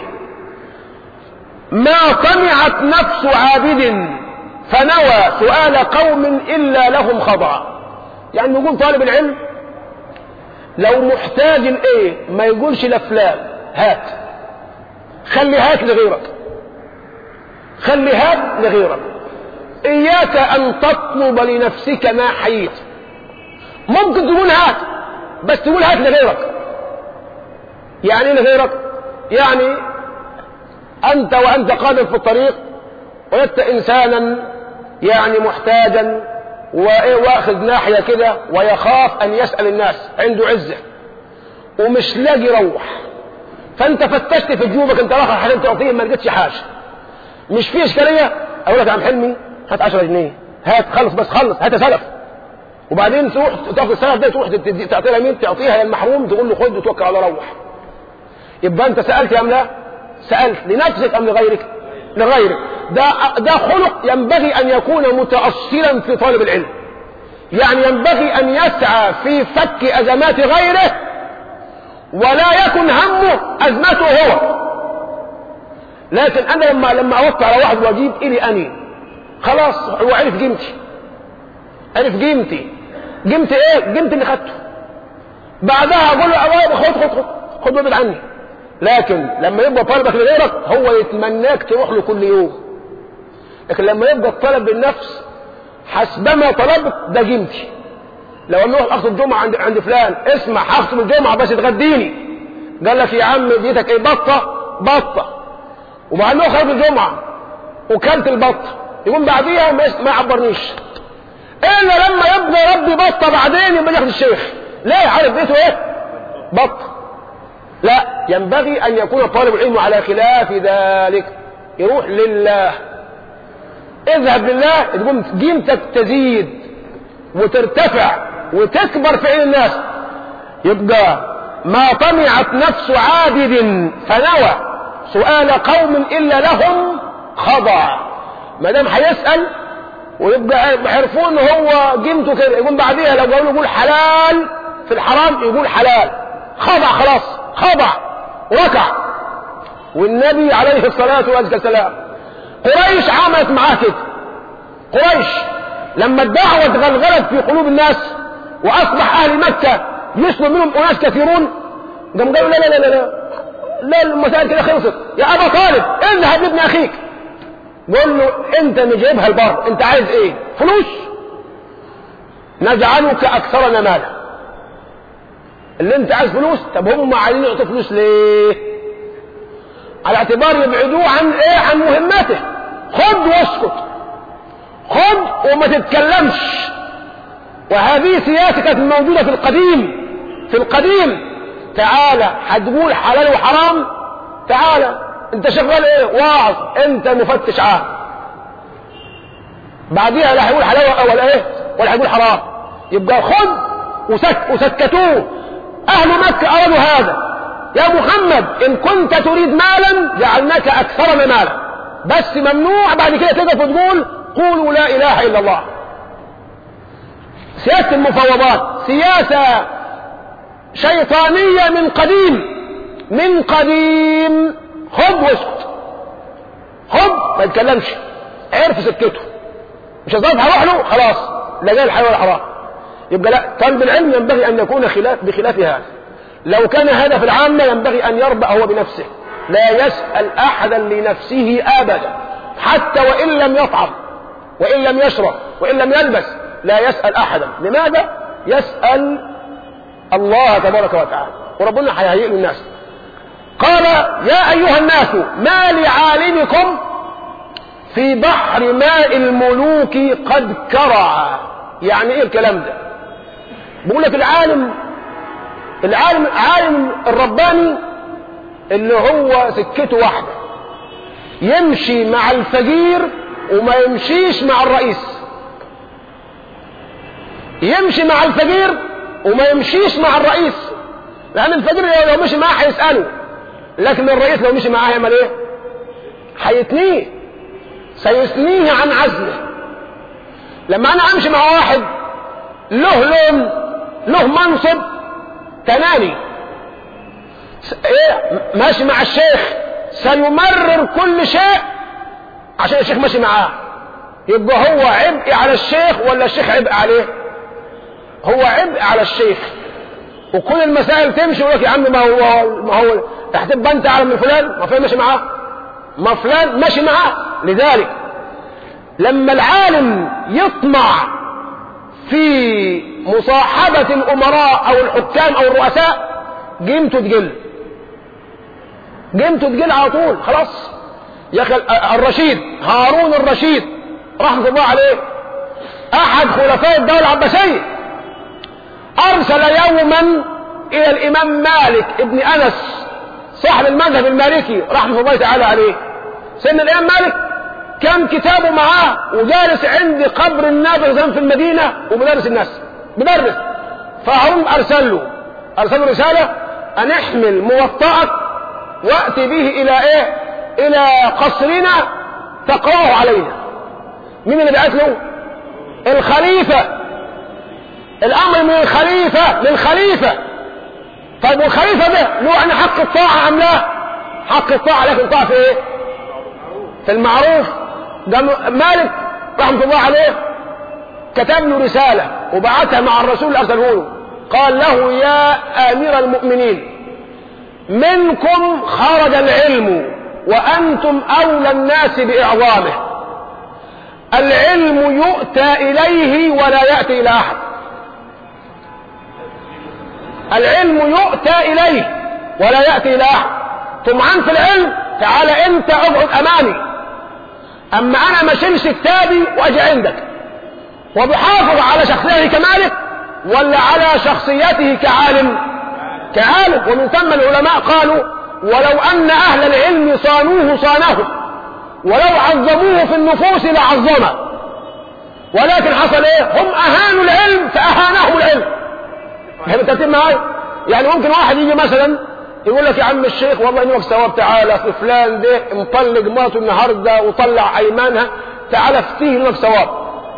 [SPEAKER 3] ما طمعت نفس عابد فنوى سؤال قوم الا لهم خضع يعني يقول طالب العلم لو محتاج الايه ما يقولش لفلان هات خلي هات لغيرك خلي هات لغيرك اياك ان تطلب لنفسك ما حييت ممكن تقول هات بس تقول هات لغيرك يعني ايه لغيرك يعني انت وانت قادم في الطريق وجدت انسانا يعني محتاجا وايه واخذ ناحيه كده ويخاف ان يسال الناس عنده عزه ومش لاقي يروح فانت فتشت في جيوبك انت الاخر حاجه تعطيه ما لقيتش حاجه مش في اشكاليه اقول لك يا عم حلمي هات 10 جنيه هات خلص بس خلص هات سلف وبعدين تروح تاخد السلف ده تروح تدي- تعطيها مين تعطيها للمحروم تقول له خد وتوكل على روح يبقى انت سالت ام لا سالت لنفسك ام لغيرك لغيرك ده ده خلق ينبغي ان يكون متاصلا في طالب العلم يعني ينبغي ان يسعى في فك ازمات غيره ولا يكن همه ازمته هو لكن انا لما لما اوقع على واحد واجيب الي اني خلاص هو عرف قيمتي عرف قيمتي قيمتي ايه قيمتي اللي خدته بعدها اقول له أوه خد خد خد خد وابعد عني لكن لما يبقى طالبك لغيرك هو يتمناك تروح له كل يوم لكن لما يبقى الطلب بالنفس حسبما طلبت ده قيمتي لو انا اروح اخطب الجمعه عند عند فلان اسمع هخطب الجمعه بس تغديني قال لك يا عم ديتك ايه بطه بطه وبعدين خرج الجمعه وكلت البطه يقوم بعديها ما ما يعبرنيش الا لما يبقى ربي بطه بعدين يبقى ياخد الشيخ ليه عارف بيته ايه بطه لا ينبغي ان يكون طالب العلم على خلاف ذلك يروح لله اذهب لله تقوم قيمتك تزيد وترتفع وتكبر في عين الناس يبقى ما طمعت نفس عابد فنوى سؤال قوم الا لهم خضع ما دام هيسال ويبقى عرفوه ان هو قيمته كده يقوم بعديها لو قالوا يقول حلال في الحرام يقول حلال خضع خلاص خضع وركع والنبي عليه الصلاة والسلام قريش عملت معاه كده قريش لما الدعوة تغلغلت في قلوب الناس وأصبح أهل مكة يسلم منهم أناس كثيرون قام قالوا لا لا لا لا لا, لا المسائل كده خلصت يا أبا طالب اذهب لابن أخيك قول له أنت مجيبها البر أنت عايز إيه فلوس نجعلك أكثرنا مالا اللي أنت عايز فلوس طب هم عايزين يعطوا فلوس ليه على اعتبار يبعدوه عن إيه عن مهمته خد واسكت خد وما تتكلمش وهذه سياسة كانت موجودة في القديم في القديم تعالى هتقول حلال وحرام تعالى انت شغال ايه واعظ انت مفتش عام بعديها لا هيقول حلال ولا ايه ولا هيقول حرام يبقى خد وسك وسكتوه اهل مكة ارادوا هذا يا محمد ان كنت تريد مالا جعلناك اكثرنا مالا بس ممنوع بعد كده تقف وتقول قولوا لا اله الا الله سياسة المفاوضات سياسة شيطانية من قديم من قديم خد واسكت خد ما يتكلمش عرف سكته مش هتعرف هروح له خلاص لا جاي الحيوان ولا حرام يبقى لا طالب العلم ينبغي ان يكون خلاف بخلاف هذا لو كان هذا في العامة ينبغي ان يربأ هو بنفسه لا يسأل احدا لنفسه ابدا حتى وان لم يطعم وان لم يشرب وان لم يلبس لا يسأل احدا لماذا يسأل الله تبارك وتعالى وربنا هيهيئ له الناس قال يا ايها الناس ما لعالمكم في بحر ماء الملوك قد كرع يعني ايه الكلام ده بيقول لك العالم العالم عالم الرباني اللي هو سكته واحده يمشي مع الفقير وما يمشيش مع الرئيس يمشي مع الفقير وما يمشيش مع الرئيس لان الفقير لو مشي معاه هيساله لكن الرئيس لو مشي معاه هيعمل ايه هيتنيه سيثنيه عن عزله لما انا امشي مع واحد له لون له منصب تناني ايه ماشي مع الشيخ سيمرر كل شيء عشان الشيخ ماشي معاه يبقى هو عبء على الشيخ ولا الشيخ عبء عليه هو عبء على الشيخ وكل المسائل تمشي ويقول لك يا عم ما هو ما هو هتبقى انت اعلم من فلان ما فلان ماشي معاه ما فلان ماشي معاه لذلك لما العالم يطمع في مصاحبة الأمراء أو الحكام أو الرؤساء قيمته تقل قيمته تقل على طول خلاص يا أخي الرشيد هارون الرشيد رحمة الله عليه أحد خلفاء الدولة العباسية أرسل يوما إلى الإمام مالك ابن أنس صاحب المذهب المالكي رحمه الله تعالى عليه سيدنا الإمام مالك كان كتابه معاه وجالس عند قبر النبي في المدينة وبدرس الناس بدرس فهم أرسل له أرسل له رسالة أن احمل موطأك وأتي به إلى إيه إلى قصرنا تقرأه علينا مين اللي بعت له الخليفة الأمر من الخليفة للخليفة طيب والخليفة ده له أن حق الطاعة أم لا حق الطاعة لكن طاعة في إيه في المعروف ده مالك رحمة الله عليه كتب له رسالة وبعتها مع الرسول اللي أرسله له قال له يا أمير المؤمنين منكم خرج العلم وأنتم أولى الناس بإعظامه العلم يؤتى إليه ولا يأتي إلى أحد العلم يؤتى إليه ولا يأتي إلى أحد طمعان في العلم تعال أنت اقعد أمامي أما أنا ما شلش كتابي وأجي عندك وبحافظ على شخصيته كمالك ولا على شخصيته كعالم كعالم ومن ثم العلماء قالوا ولو أن أهل العلم صانوه صانه ولو عظموه في النفوس لعظمه ولكن حصل ايه هم اهانوا العلم فاهانهم العلم فهم الترتيب معايا يعني ممكن واحد يجي مثلا يقول لك يا عم الشيخ والله انك ثواب تعالى في فلان ده مطلق مراته النهارده وطلع ايمانها تعالى افتيه انك ثواب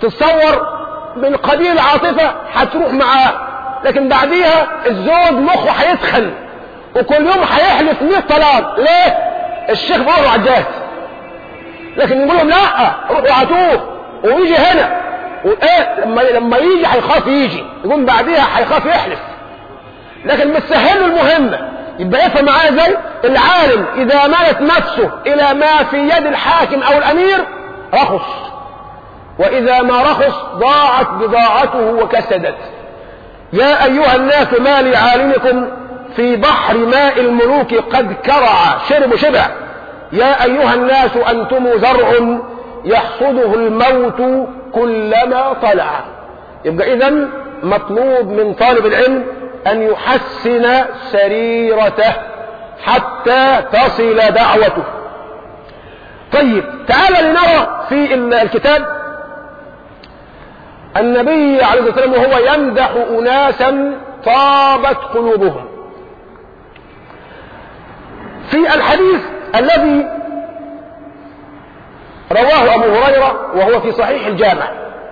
[SPEAKER 3] تتصور من قبيل العاطفة هتروح معاه لكن بعديها الزوج مخه هيسخن وكل يوم هيحلف 100 طلاق ليه؟ الشيخ بيقولوا على الجاهز لكن يقول لهم لا روحوا عاتوه ويجي هنا وايه لما لما يجي هيخاف يجي يقوم بعديها هيخاف يحلف لكن بتسهل له المهمه يبقى يفهم معايا ازاي العالم اذا مالت نفسه الى ما في يد الحاكم او الامير رخص واذا ما رخص ضاعت بضاعته وكسدت يا ايها الناس ما لعالمكم في بحر ماء الملوك قد كرع شرب شبع يا ايها الناس انتم زرع يحصده الموت كلما طلع يبقى اذا مطلوب من طالب العلم ان يحسن سريرته حتى تصل دعوته طيب تعال لنرى في الكتاب النبي عليه الصلاه والسلام وهو يمدح اناسا طابت قلوبهم في الحديث الذي رواه أبو هريرة وهو في صحيح الجامع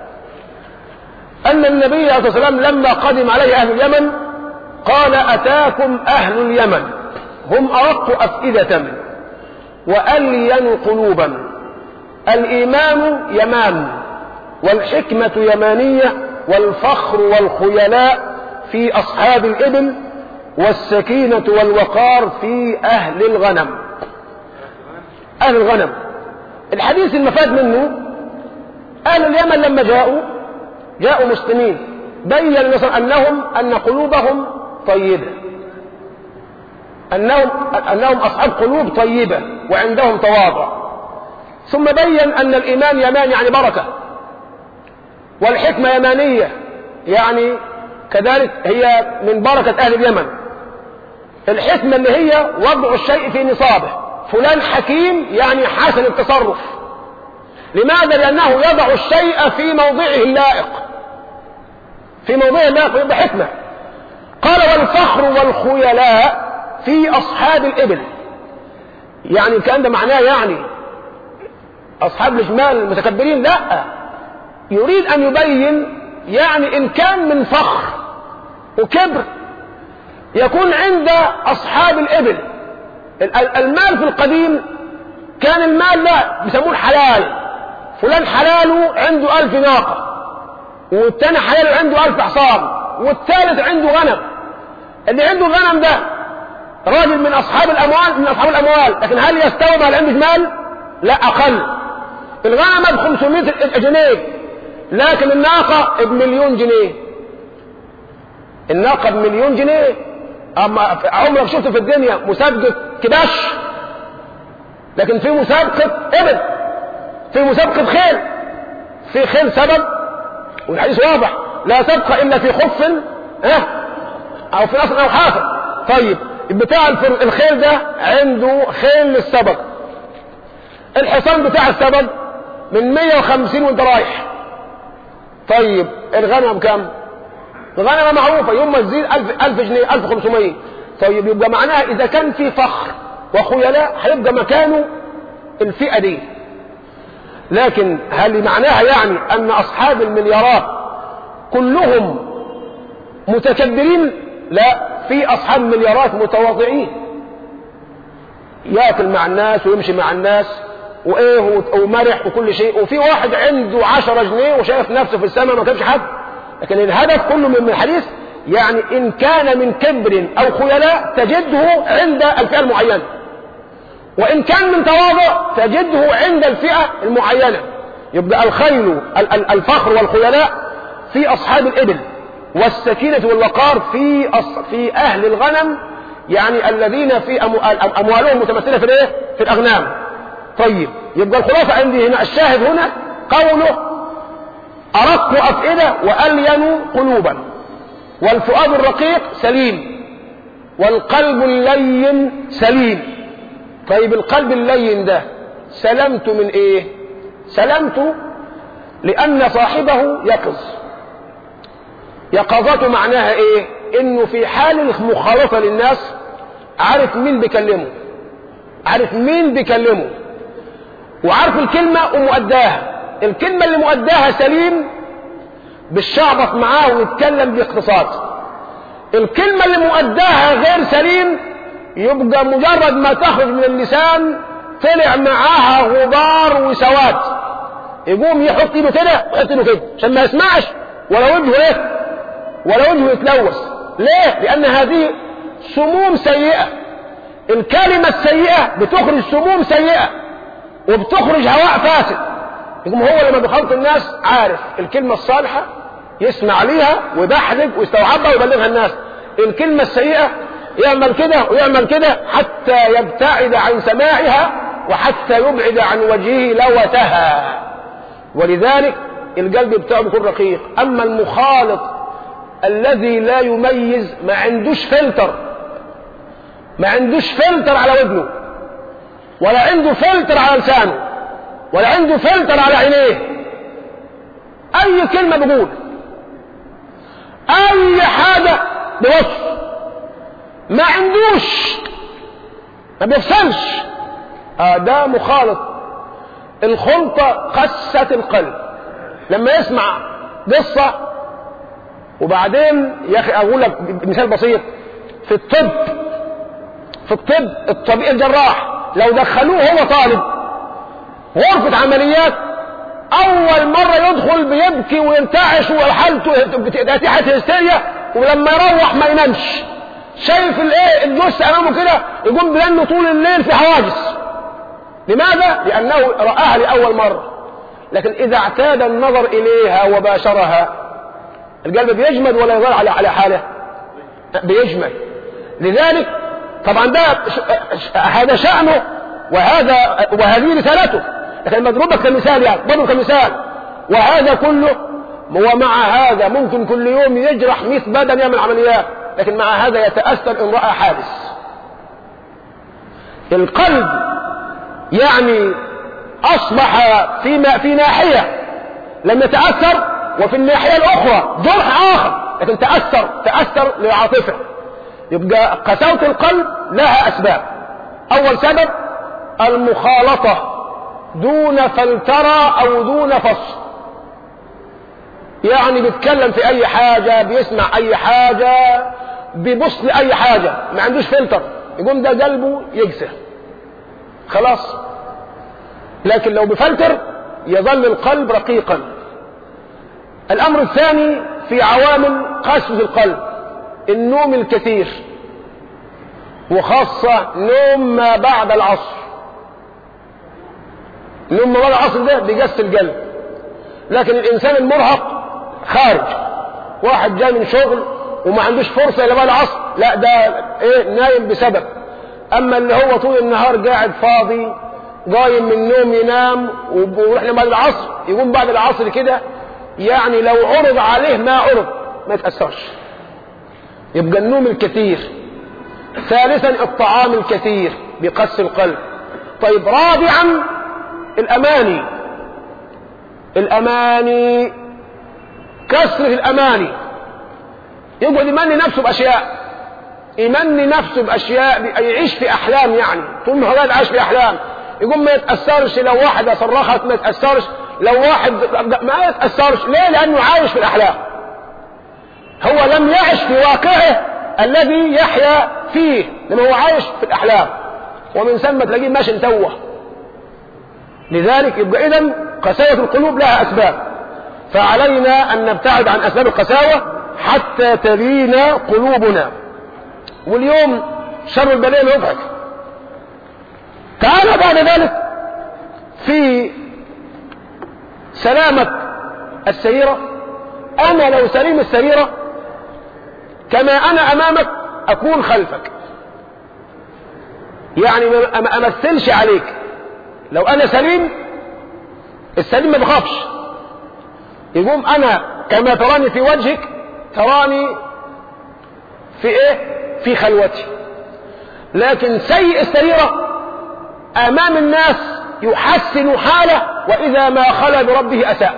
[SPEAKER 3] أن النبي عليه الصلاة والسلام لما قدم عليه أهل اليمن قال أتاكم أهل اليمن هم أرق أفئدة وألين قلوبا الإيمان يمان والحكمة يمانية والفخر والخيلاء في أصحاب الإبل والسكينة والوقار في أهل الغنم أهل الغنم الحديث المفاد منه أهل اليمن لما جاءوا جاءوا مسلمين بين مثلا أنهم أن قلوبهم طيبة أنهم, أنهم أصحاب قلوب طيبة وعندهم تواضع ثم بين أن الإيمان يمان يعني بركة والحكمة يمانية يعني كذلك هي من بركة أهل اليمن الحكمة اللي هي وضع الشيء في نصابه فلان حكيم يعني حسن التصرف لماذا لأنه يضع الشيء في موضعه اللائق في موضعه اللائق بحكمة قال والفخر والخيلاء في أصحاب الإبل يعني الكلام ده معناه يعني أصحاب الجمال المتكبرين لا يريد أن يبين يعني إن كان من فخر وكبر يكون عند أصحاب الإبل المال في القديم كان المال لا بيسموه حلال فلان حلاله عنده ألف ناقة والتاني حلاله عنده ألف حصان والثالث عنده غنم اللي عنده غنم ده راجل من أصحاب الأموال من أصحاب الأموال لكن هل يستوي مع اللي عنده مال؟ لا أقل الغنمة ب 500 جنيه لكن الناقة بمليون جنيه الناقة بمليون جنيه أما عمرك شفت في الدنيا مسابقة كباش لكن في مسابقة إبل في مسابقة خيل في خيل سبب والحديث واضح لا تبقى إلا في خف اه أو في أصل أو حافر طيب بتاع الخيل ده عنده خيل للسبق الحصان بتاع السبق من 150 وانت رايح طيب الغنم كام الغنمة معروفة يوم ما تزيد 1000 1000 جنيه 1500 طيب يبقى معناها إذا كان في فخر وخيلاء هيبقى مكانه الفئة دي لكن هل معناها يعني أن أصحاب المليارات كلهم متكبرين لا في أصحاب المليارات متواضعين ياكل مع الناس ويمشي مع الناس وايه ومرح وكل شيء وفي واحد عنده عشرة جنيه وشايف نفسه في السماء ما كانش حد لكن الهدف كله من الحديث يعني إن كان من كبر أو خيلاء تجده عند الفئة المعينة وإن كان من تواضع تجده عند الفئة المعينة يبقى الخيل الفخر والخيلاء في أصحاب الإبل والسكينة والوقار في أص... في أهل الغنم يعني الذين في أموالهم متمثلة في الإيه؟ في الأغنام طيب يبقى الخلاصة عندي هنا الشاهد هنا قوله أرق أفئدة وألين قلوبا والفؤاد الرقيق سليم والقلب اللين سليم طيب القلب اللين ده سلمت من ايه سلمت لأن صاحبه يقظ يقظته معناها ايه انه في حال المخالطة للناس عارف مين بيكلمه عارف مين بيكلمه وعارف الكلمة ومؤداها الكلمة اللي مؤداها سليم بالشعبط معاه ويتكلم باقتصاد الكلمة اللي مؤداها غير سليم يبقى مجرد ما تخرج من اللسان طلع معاها غبار وسواد يقوم يحط ايده كده ويحط ايده كده عشان ما يسمعش ولا وجهه ايه ولا وجهه يتلوث ليه لان هذه سموم سيئة الكلمة السيئة بتخرج سموم سيئة وبتخرج هواء فاسد يقوم هو لما بيخلط الناس عارف الكلمة الصالحة يسمع ليها ويبحرج ويستوعبها ويبلغها الناس الكلمة السيئة يعمل كده ويعمل كده حتى يبتعد عن سماعها وحتى يبعد عن وجهه لوتها ولذلك القلب بتاعه بيكون رقيق اما المخالط الذي لا يميز ما عندوش فلتر ما عندوش فلتر على ودنه ولا عنده فلتر على لسانه ولا عنده فلتر على عينيه اي كلمه بيقول اي حاجه بوصف ما عندوش ما بيفصلش آه ده مخالط الخلطة قسة القلب لما يسمع قصة وبعدين يا أخي أقول لك مثال بسيط في الطب في الطب الطبيب الجراح لو دخلوه هو طالب غرفة عمليات أول مرة يدخل بيبكي وينتعش وحالته تأتي حالة هستيريا ولما يروح ما ينامش شايف الايه الجثة امامه كده يقوم بينه طول الليل في حواجز لماذا لانه راها لاول مره لكن اذا اعتاد النظر اليها وباشرها القلب بيجمد ولا يظل على على حاله بيجمد لذلك طبعا ده هذا شأنه وهذا وهذه رسالته لكن مضروبك كمثال يعني مضروب كمثال وهذا كله ومع هذا ممكن كل يوم يجرح 100 بدن يعمل عمليات لكن مع هذا يتأثر إن رأى حادث القلب يعني أصبح في, في ناحية لم يتأثر وفي الناحية الأخرى جرح آخر لكن تأثر تأثر لعاطفه يبقى قساوة القلب لها أسباب أول سبب المخالطة دون فلترة أو دون فصل يعني بيتكلم في أي حاجة بيسمع أي حاجة بيبص لأي حاجة ما عندوش فلتر يقوم ده قلبه يجسه خلاص لكن لو بفلتر يظل القلب رقيقا الأمر الثاني في عوامل قسوة القلب النوم الكثير وخاصة نوم ما بعد العصر نوم ما بعد العصر ده بيقسي القلب لكن الإنسان المرهق خارج واحد جاي من شغل وما عندوش فرصة إلى بعد العصر لا ده إيه نايم بسبب أما اللي هو طول النهار قاعد فاضي قايم من النوم ينام ويروح بعد العصر يقوم بعد العصر كده يعني لو عرض عليه ما عرض ما يتأثرش يبقى النوم الكثير ثالثا الطعام الكثير بقس القلب طيب رابعا الأماني الأماني كسر الأماني يقعد يمني نفسه بأشياء يمني نفسه بأشياء يعيش في أحلام يعني طول ما هو قاعد عايش في أحلام يقوم ما يتأثرش لو واحدة صرخت ما يتأثرش لو واحد ما يتأثرش ليه لأنه عايش في الأحلام هو لم يعش في واقعه الذي يحيا فيه لما هو عايش في الأحلام ومن ثم تلاقيه ماشي متوه لذلك يبقى إذا قساوة القلوب لها أسباب فعلينا أن نبتعد عن أسباب القساوة حتى تلين قلوبنا واليوم شر البلاء يضحك تعال بعد ذلك في سلامة السيرة أنا لو سليم السريرة كما أنا أمامك أكون خلفك يعني ما أمثلش عليك لو أنا سليم السليم ما بخافش يقوم أنا كما تراني في وجهك تراني في إيه في خلوتي لكن سيء السريرة أمام الناس يحسن حاله وإذا ما خلى بربه أساء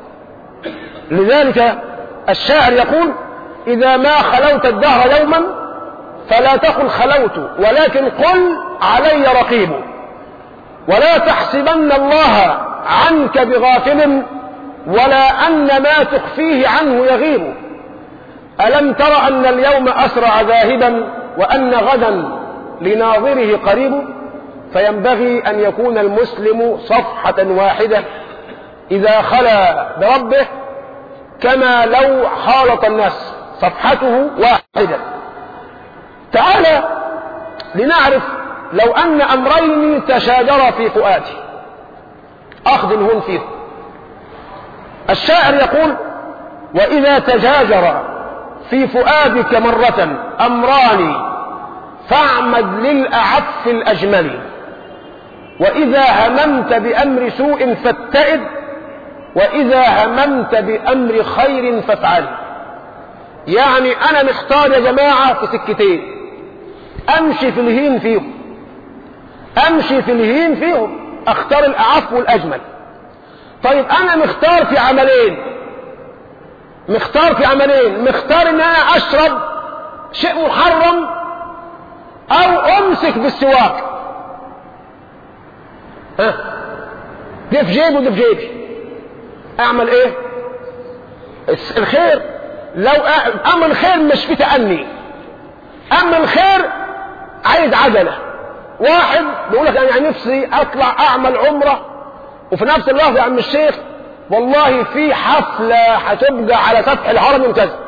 [SPEAKER 3] لذلك الشاعر يقول إذا ما خلوت الدهر يوما فلا تقل خلوت ولكن قل علي رقيب ولا تحسبن الله عنك بغافل ولا أن ما تخفيه عنه يغيب ألم تر أن اليوم أسرع ذاهبا وأن غدا لناظره قريب فينبغي أن يكون المسلم صفحة واحدة إذا خلا بربه كما لو خالط الناس صفحته واحدة تعالى لنعرف لو أن أمرين تشاجرا في فؤادي أخذ هون فيه الشاعر يقول وإذا تجاجر في فؤادك مرة أمران فاعمد للأعف الأجمل وإذا هممت بأمر سوء فاتئد وإذا هممت بأمر خير فافعل يعني أنا محتار يا جماعة في سكتين أمشي في الهين فيهم أمشي في الهين فيهم أختار الأعف والأجمل طيب أنا مختار في عملين مختار في عملين مختار ان انا اشرب شيء محرم او امسك بالسواك ها دي في جيبي ودي في جيبي اعمل ايه الخير لو امر الخير مش في تأني اما الخير عايز عجلة واحد بيقول لك انا نفسي اطلع اعمل عمرة وفي نفس الوقت يا عم الشيخ والله في حفلة هتبقى على سطح الهرم يوم كذا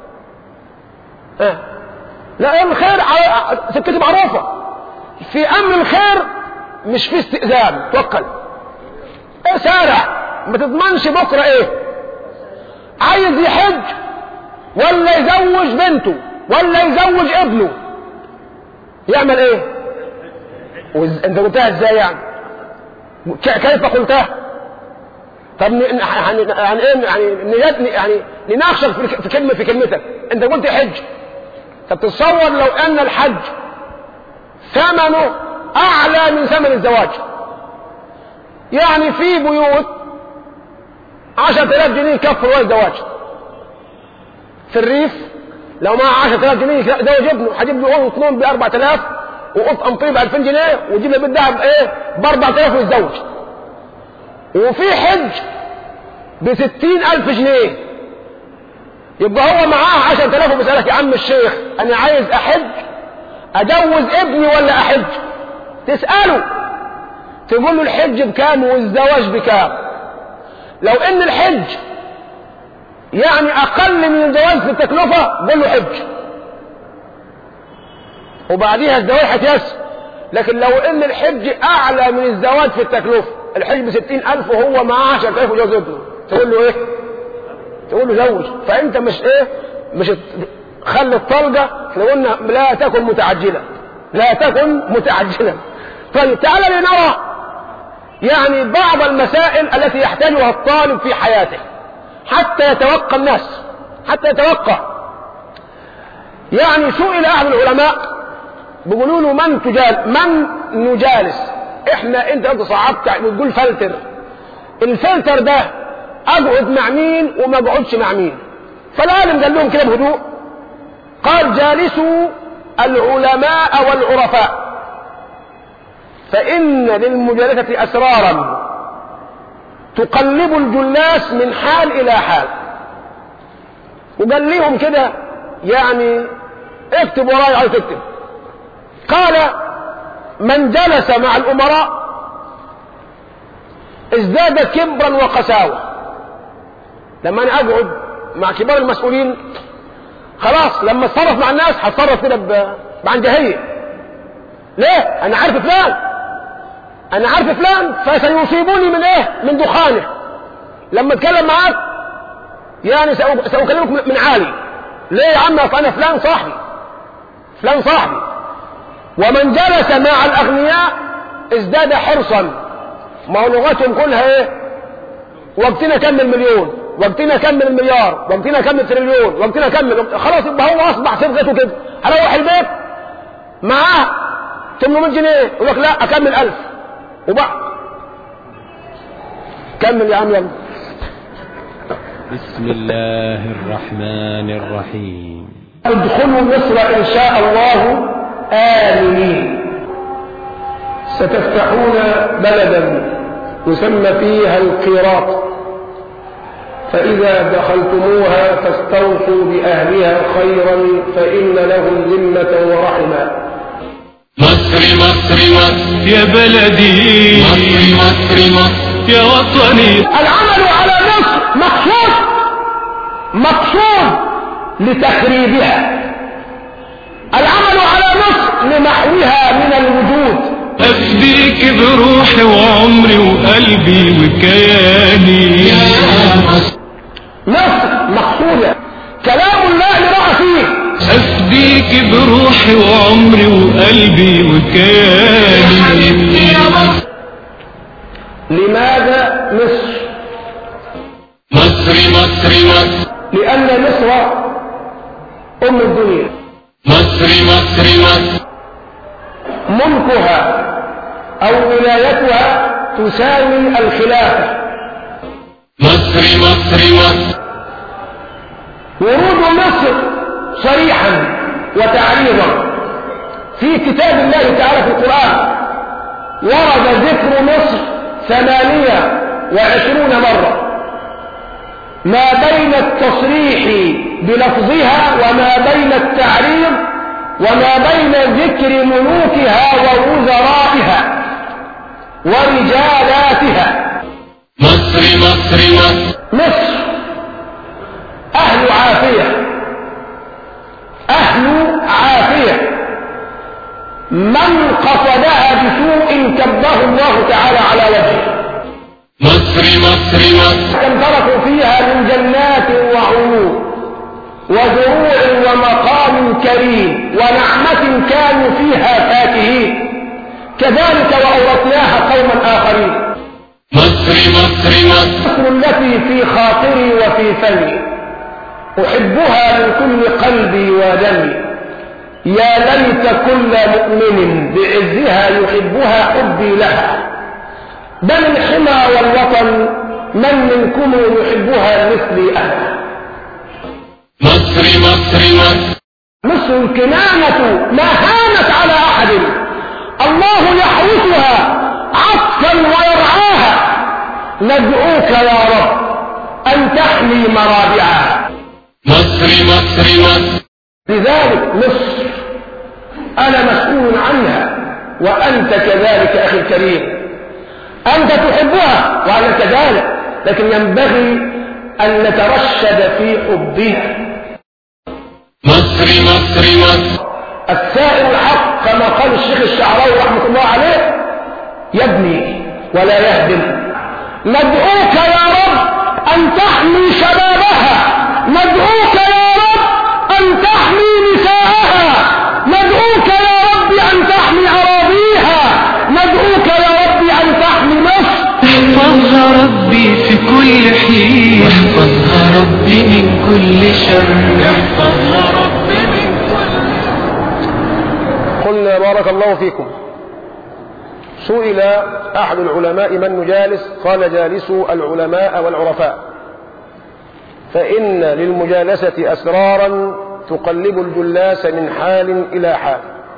[SPEAKER 3] اه لا الخير على سكتي معروفة في امر الخير مش في استئذان توكل ايه سارع ما تضمنش بكرة ايه عايز يحج ولا يزوج بنته ولا يزوج ابنه يعمل ايه وز... انت قلتها ازاي يعني كيف قلتها طب ن... يعني يعني ايه يعني نجد... يعني نناقشك في كلمه في كلمتك انت قلت حج طب تصور لو ان الحج ثمنه اعلى من ثمن الزواج يعني في بيوت عشرة آلاف جنيه يكفر ولا الزواج في الريف لو معاه عشرة آلاف جنيه يزوج ابنه هجيب له قطن اثنين ب 4000 وقطن طيب ب 2000 جنيه ويجيب له بالذهب ايه ب 4000 ويتزوج وفي حج ب 60000 جنيه يبقى هو معاه 10000 وبيسألك يا عم الشيخ انا عايز احج اجوز ابني ولا احج تسأله تقول له الحج بكام والزواج بكام لو ان الحج يعني اقل من الزواج في التكلفة قول له حج وبعديها الزواج هتيسر لكن لو ان الحج اعلى من الزواج في التكلفة الحج بستين الف وهو معاه عشرة الف وجوز ابنه تقول له ايه تقول له زوج فانت مش ايه مش خلي الطلقة احنا قلنا لا تكن متعجلة لا تكن متعجلة طيب تعالى لنرى يعني بعض المسائل التي يحتاجها الطالب في حياته حتى يتوقع الناس حتى يتوقع يعني سئل احد العلماء بيقولوا له من تجال من نجالس احنا انت انت صعبت بتقول فلتر الفلتر ده اقعد مع مين وما اقعدش مع مين فالعالم قال لهم كده بهدوء قال جالسوا العلماء والعرفاء فإن للمجالسة أسرارا تقلب الجلاس من حال إلى حال وقال لهم كده يعني اكتب وراي عايز تكتب قال من جلس مع الأمراء ازداد كبرا وقساوة لما أنا أقعد مع كبار المسؤولين خلاص لما اتصرف مع الناس هتصرف كده بعنجهية ليه انا عارف فلان انا عارف فلان فسيصيبني من ايه من دخانه لما اتكلم معاك يعني سأكلمك من عالي ليه يا عم انا فلان صاحبي فلان صاحبي ومن جلس مع الاغنياء ازداد حرصا ما هو لغتهم كلها ايه وقتنا كم المليون وقتنا كم المليار وقتنا كم التريليون وقتنا كم خلاص يبقى هو اصبح صبغته كده هروح البيت معاه 800 جنيه يقول لك لا اكمل 1000 وبعد كمل يا عم يلا
[SPEAKER 4] بسم الله الرحمن الرحيم
[SPEAKER 3] ادخلوا مصر ان شاء الله آمنين ستفتحون بلدا يسمى فيها القيراط فإذا دخلتموها فاستوصوا بأهلها خيرا فإن لهم ذمة ورحما
[SPEAKER 1] مصر مصر مصر
[SPEAKER 4] يا بلدي
[SPEAKER 1] مصر مصر مصر
[SPEAKER 4] يا وطني
[SPEAKER 3] العمل على مصر مقصود مقصود لتخريبها العمل على مصر لمحوها من الوجود
[SPEAKER 4] أفديك بروحي وعمري وقلبي وكياني
[SPEAKER 1] مصر
[SPEAKER 3] مصر مقصودة كلام الله رأى فيه
[SPEAKER 4] أفديك بروحي وعمري وقلبي وكياني
[SPEAKER 1] يا مصر
[SPEAKER 3] لماذا مصر
[SPEAKER 1] مصر مصر مصر
[SPEAKER 3] لأن مصر أم الدنيا
[SPEAKER 1] مصر مصر مصر
[SPEAKER 3] ملكها أو ولايتها تساوي الخلافة
[SPEAKER 1] مصر مصر مصر
[SPEAKER 3] ورود مصر صريحا وتعريضا في كتاب الله تعالى في القرآن ورد ذكر مصر ثمانية وعشرون مرة ما بين التصريح بلفظها وما بين التعريض وما بين ذكر ملوكها ووزرائها ورجالاتها
[SPEAKER 1] مصر مصر مصر
[SPEAKER 3] مصر أهل عافية أهل عافية من قصدها بسوء كبه الله تعالى على وجهه
[SPEAKER 1] مصر مصر مصر
[SPEAKER 3] كم تركوا فيها من جنات وعيون وزروع ومقام كريم ونعمة كانوا فيها فاكهين كذلك وأورثناها قوما آخرين
[SPEAKER 1] مصر مصر مصر
[SPEAKER 3] مصر التي في خاطري وفي فمي أحبها من كل قلبي ودمي يا ليت كل مؤمن بعزها يحبها حبي لها بل الحمى والوطن من منكم يحبها مثلي أنا
[SPEAKER 1] مصر مصر مصر
[SPEAKER 3] مصر الكنانة ما هانت على أحد الله يحرسها عطفا ويرعاها ندعوك يا رب أن تحمي مرابعها
[SPEAKER 1] مصر مصر مصر
[SPEAKER 3] لذلك مصر أنا مسؤول عنها وأنت كذلك أخي الكريم أنت تحبها وأنا كذلك لكن ينبغي أن نترشد في حبها
[SPEAKER 1] مصر مصر مصر
[SPEAKER 3] السائل الحق كما قال الشيخ الشعراوي رحمة الله عليه يبني ولا يهدم ندعوك يا رب أن تحمي شبابها ندعوك يا رب أن تحمي نساءها ندعوك يا رب أن تحمي أراضيها ندعوك يا رب أن تحمي مصر
[SPEAKER 1] احفظها ربي في كل حين واحفظها ربي من كل شر احفظها ربي من
[SPEAKER 3] قلنا بارك الله فيكم سئل أحد العلماء من نجالس قال جالسوا العلماء والعرفاء فإن للمجالسة أسرارا تقلب الجلاس من حال إلى حال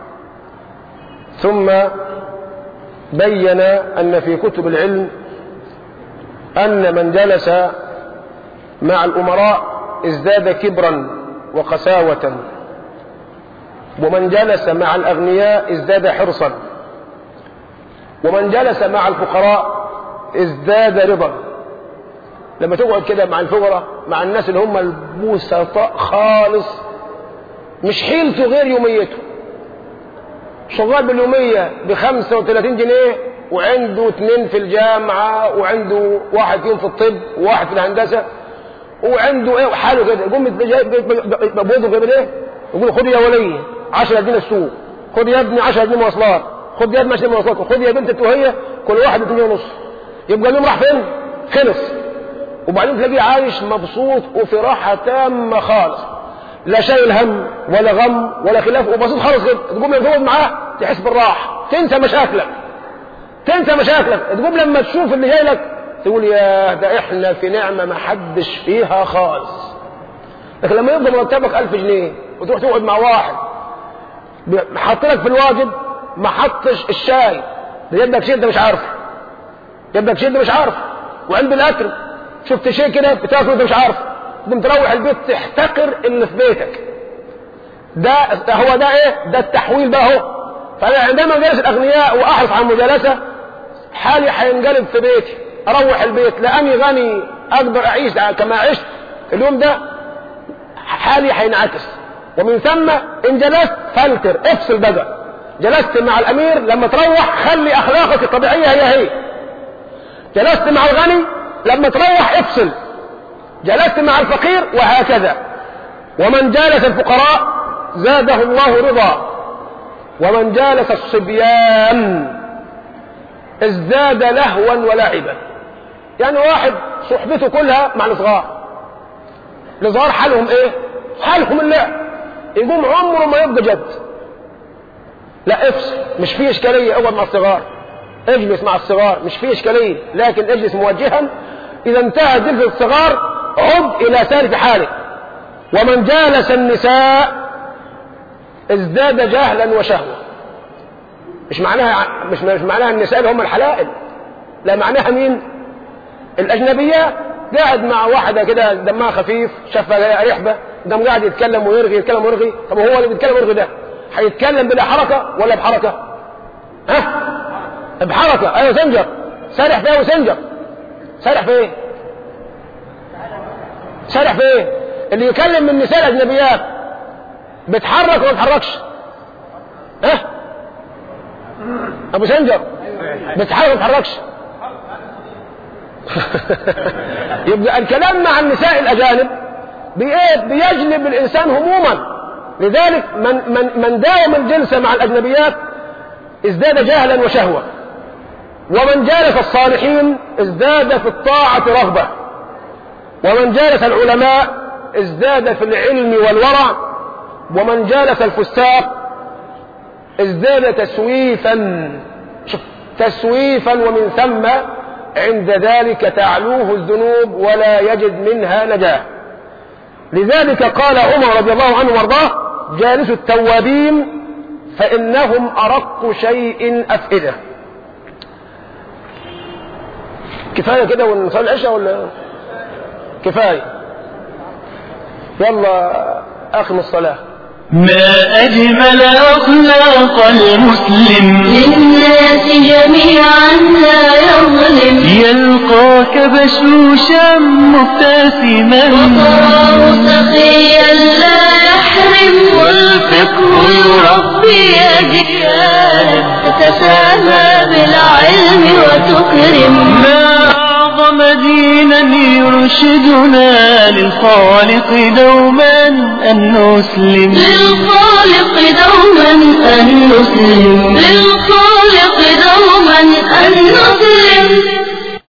[SPEAKER 3] ثم بين أن في كتب العلم أن من جلس مع الأمراء ازداد كبرا وقساوة ومن جلس مع الأغنياء ازداد حرصا ومن جلس مع الفقراء ازداد رضا لما تقعد كده مع الفقراء مع الناس اللي هم البسطاء خالص مش حيلته غير يوميته شغال باليومية بخمسة وثلاثين جنيه وعنده اثنين في الجامعة وعنده واحد فيهم في الطب وواحد في الهندسة وعنده ايه حاله كده يقوم بوظف يعمل ايه؟ يقول خد يا ولي 10 جنيه السوق خد يا ابني 10 جنيه مواصلات خد يا ابني 10 جنيه مواصلات خد يا بنت التوهية كل واحد 2 ونص يبقى اليوم راح فين؟ خلص وبعدين تلاقيه عايش مبسوط وفي راحة تامة خالص لا شايل هم ولا غم ولا خلاف وبسيط خالص كده تقوم تقعد معاه تحس بالراحة تنسى مشاكلك تنسى مشاكلك تقوم لما تشوف اللي جاي لك تقول يا ده احنا في نعمة ما حدش فيها خالص لكن لما يفضل مرتبك ألف جنيه وتروح تقعد مع واحد حط لك في الواجب ما حطش الشاي ده يدك شيء انت مش عارفه يبقى تشد مش عارف وعند الاكل شفت شيء كده بتاكله انت مش عارف تقوم تروح البيت تحتقر اللي في بيتك ده هو ده ايه ده التحويل بقى اهو فانا عندما جالس الاغنياء واحرص على المجالسه حالي هينقلب في بيتي اروح البيت لاني غني اقدر اعيش كما عشت اليوم ده حالي هينعكس ومن ثم ان جلست فلتر افصل بقى جلست مع الامير لما تروح خلي اخلاقك الطبيعيه هي هي جلست مع الغني لما تروح افصل جلست مع الفقير وهكذا ومن جالس الفقراء زاده الله رضا ومن جالس الصبيان ازداد لهوا ولعبا يعني واحد صحبته كلها مع الصغار الصغار حالهم ايه حالهم اللعب يقوم عمره ما يبقى جد لا افصل مش فيه اشكاليه اقعد مع الصغار اجلس مع الصغار مش فيه اشكاليه لكن اجلس موجها اذا انتهى جلسه الصغار عد الى سالف حالك ومن جالس النساء ازداد جهلا وشهوه مش معناها مش مش معناها النساء اللي هم الحلائل لا معناها مين الاجنبيات قاعد مع واحده كده دمها خفيف شافها رحبه قام قاعد يتكلم ويرغي يتكلم ويرغي طب هو اللي بيتكلم ويرغي ده هيتكلم بلا حركه ولا بحركه ها بحركه ايوه سنجر سارح في ايه وسنجر سارح في ايه سارح في ايه اللي يكلم من النساء الاجنبيات بتحرك ولا ما بتحركش ها ابو سنجر بتحرك ولا ما بتحركش يبقى الكلام مع النساء الأجانب بإيه؟ بيجلب الإنسان هموما لذلك من, من, من داوم الجلسة مع الأجنبيات ازداد جهلا وشهوة ومن جالس الصالحين ازداد في الطاعة رغبة ومن جالس العلماء ازداد في العلم والورع ومن جالس الفساق ازداد تسويفا شوف تسويفا ومن ثم عند ذلك تعلوه الذنوب ولا يجد منها نجاة لذلك قال عمر رضي الله عنه وارضاه جالس التوابين فإنهم أرق شيء أفئدة كفاية كده ونصلي العشاء ولا كفاية يلا أخم الصلاة
[SPEAKER 4] ما أجمل أخلاق المسلم
[SPEAKER 2] للناس جميعا لا يظلم
[SPEAKER 4] يلقاك بشوشا مبتسما
[SPEAKER 2] وتراه سخيا لا يحرم
[SPEAKER 4] والفقه
[SPEAKER 2] يربي أجيالا تتسامى بالعلم وتكرم
[SPEAKER 4] ما أعظم دينا يرشدنا للخالق دوما أن نسلم
[SPEAKER 2] للخالق دوما أن نسلم للخالق